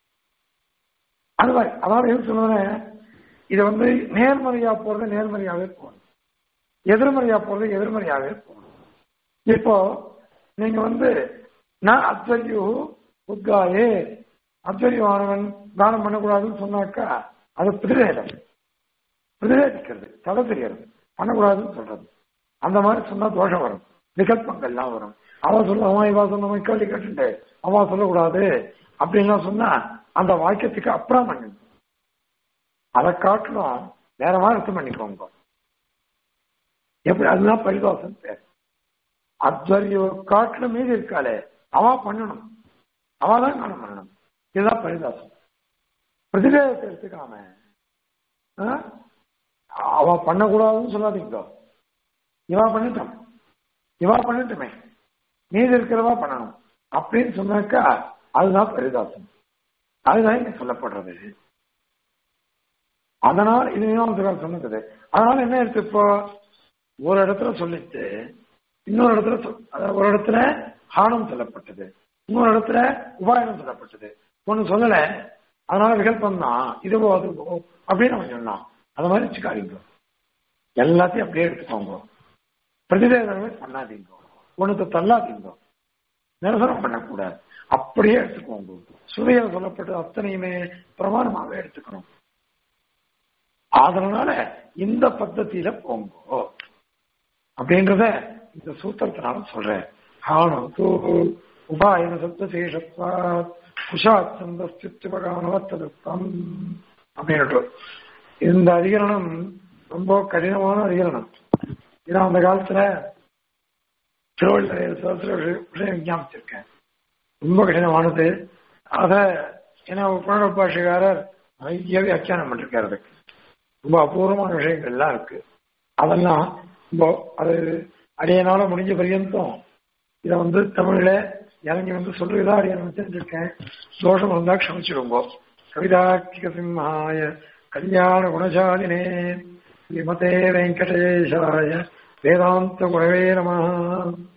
அது மாதிரி அதாவது என்ன சொல்லுவேன் இது வந்து நேர்மறையா போறது நேர்மறையாவே போகணும் எதிர்மறையா போறது எதிர்மறையாவே போகணும் இப்போ நீங்க வந்து நான் அத்வரியு உத்காயே அத்வரியமானவன் தானம் பண்ணக்கூடாதுன்னு சொன்னாக்கா அது பிரதிவேதம் பிரதிவேதிக்கிறது தடை தெரியாது பண்ணக்கூடாதுன்னு சொல்றது அந்த மாதிரி சொன்னா தோஷம் வரும் விகல்பங்கள்லாம் வரும் அவன் சொல்ல அவன் இவா சொன்ன கேள்வி கேட்டுட்டு அவன் சொல்லக்கூடாது அப்படின்லாம் சொன்னா அந்த வாக்கியத்துக்கு அப்புறம் பண்ணு அதை காட்டிலும் வேற மாதிரி அர்த்தம் பண்ணிக்கோங்க எப்படி அதுதான் பரிதாசம் பேர் அத்வரிய காட்டிலும் மீது இருக்காளே அவ பண்ணணும் அவ தான் காணம் பண்ணணும் இதுதான் பரிதாசம் பிரதிவேதத்தை எடுத்துக்காம அவ பண்ணக்கூடாதுன்னு சொல்லாதீங்க இவா பண்ணிட்டோம் இவா பண்ணட்டுமே மீது இருக்கிறவா பண்ணணும் அப்படின்னு சொன்னாக்கா அதுதான் பரிதாசம் அதுதான் இங்க சொல்லப்படுறது அதனால் இது மீமாசகர் சொன்னது அதனால என்ன இருக்கு இப்போ ஒரு இடத்துல சொல்லிட்டு இன்னொரு இடத்துல அதாவது ஒரு இடத்துல ஹானம் சொல்லப்பட்டது இன்னொரு இடத்துல உபாயனம் சொல்லப்பட்டது ஒண்ணு சொல்லல அதனால விகல்பம் தான் இதுவோ அதுவோ அப்படின்னு அவன் சொன்னான் அது மாதிரி வச்சுக்காதீங்க எல்லாத்தையும் அப்படியே எடுத்துக்கோங்க பிரதிவேதமே பண்ணாதீங்க ஒண்ணுக்கு தள்ளாதீங்க நிரசனம் பண்ணக்கூடாது அப்படியே எடுத்துக்கோங்க சுவையில் சொல்லப்பட்டது அத்தனையுமே பிரமாணமாகவே எடுத்துக்கணும் அதனால இந்த பద్ధதியில போங்கோ அப்படின்றத இந்த சூத்திரத்தினால சொல்றேன் ஆணும் தூ உபாயன சப்த சேஷத்வா குஷாத் சந்தஸ்தித்வகானவத்ததுத்தம் அப்படின்ட்டு இந்த அதிகரணம் ரொம்ப கடினமான அதிகரணம் ஏன்னா அந்த காலத்துல திருவள்ளுவர் சகசிர விஷயம் விஞ்ஞாபிச்சிருக்கேன் ரொம்ப கடினமானது அத ஏன்னா புராண பாஷகாரர் நிறைய வியாக்கியானம் பண்ணிருக்காரு அதுக்கு ரொம்ப அபூர்வமான விஷயங்கள்லாம் இருக்கு அதெல்லாம் ரொம்ப அது அடையனால முடிஞ்ச பரியந்தம் இதை வந்து தமிழ்ல இறங்கி வந்து சொல்றதா அடைய நினைச்சிருக்கேன் தோஷம் இருந்தா க்ஷமிச்சிடுங்க கவிதாக்கிக சிம்ஹாய கல்யாண குணசாலினே ஸ்ரீமதே வெங்கடேஷாய வேதாந்த குணவே நம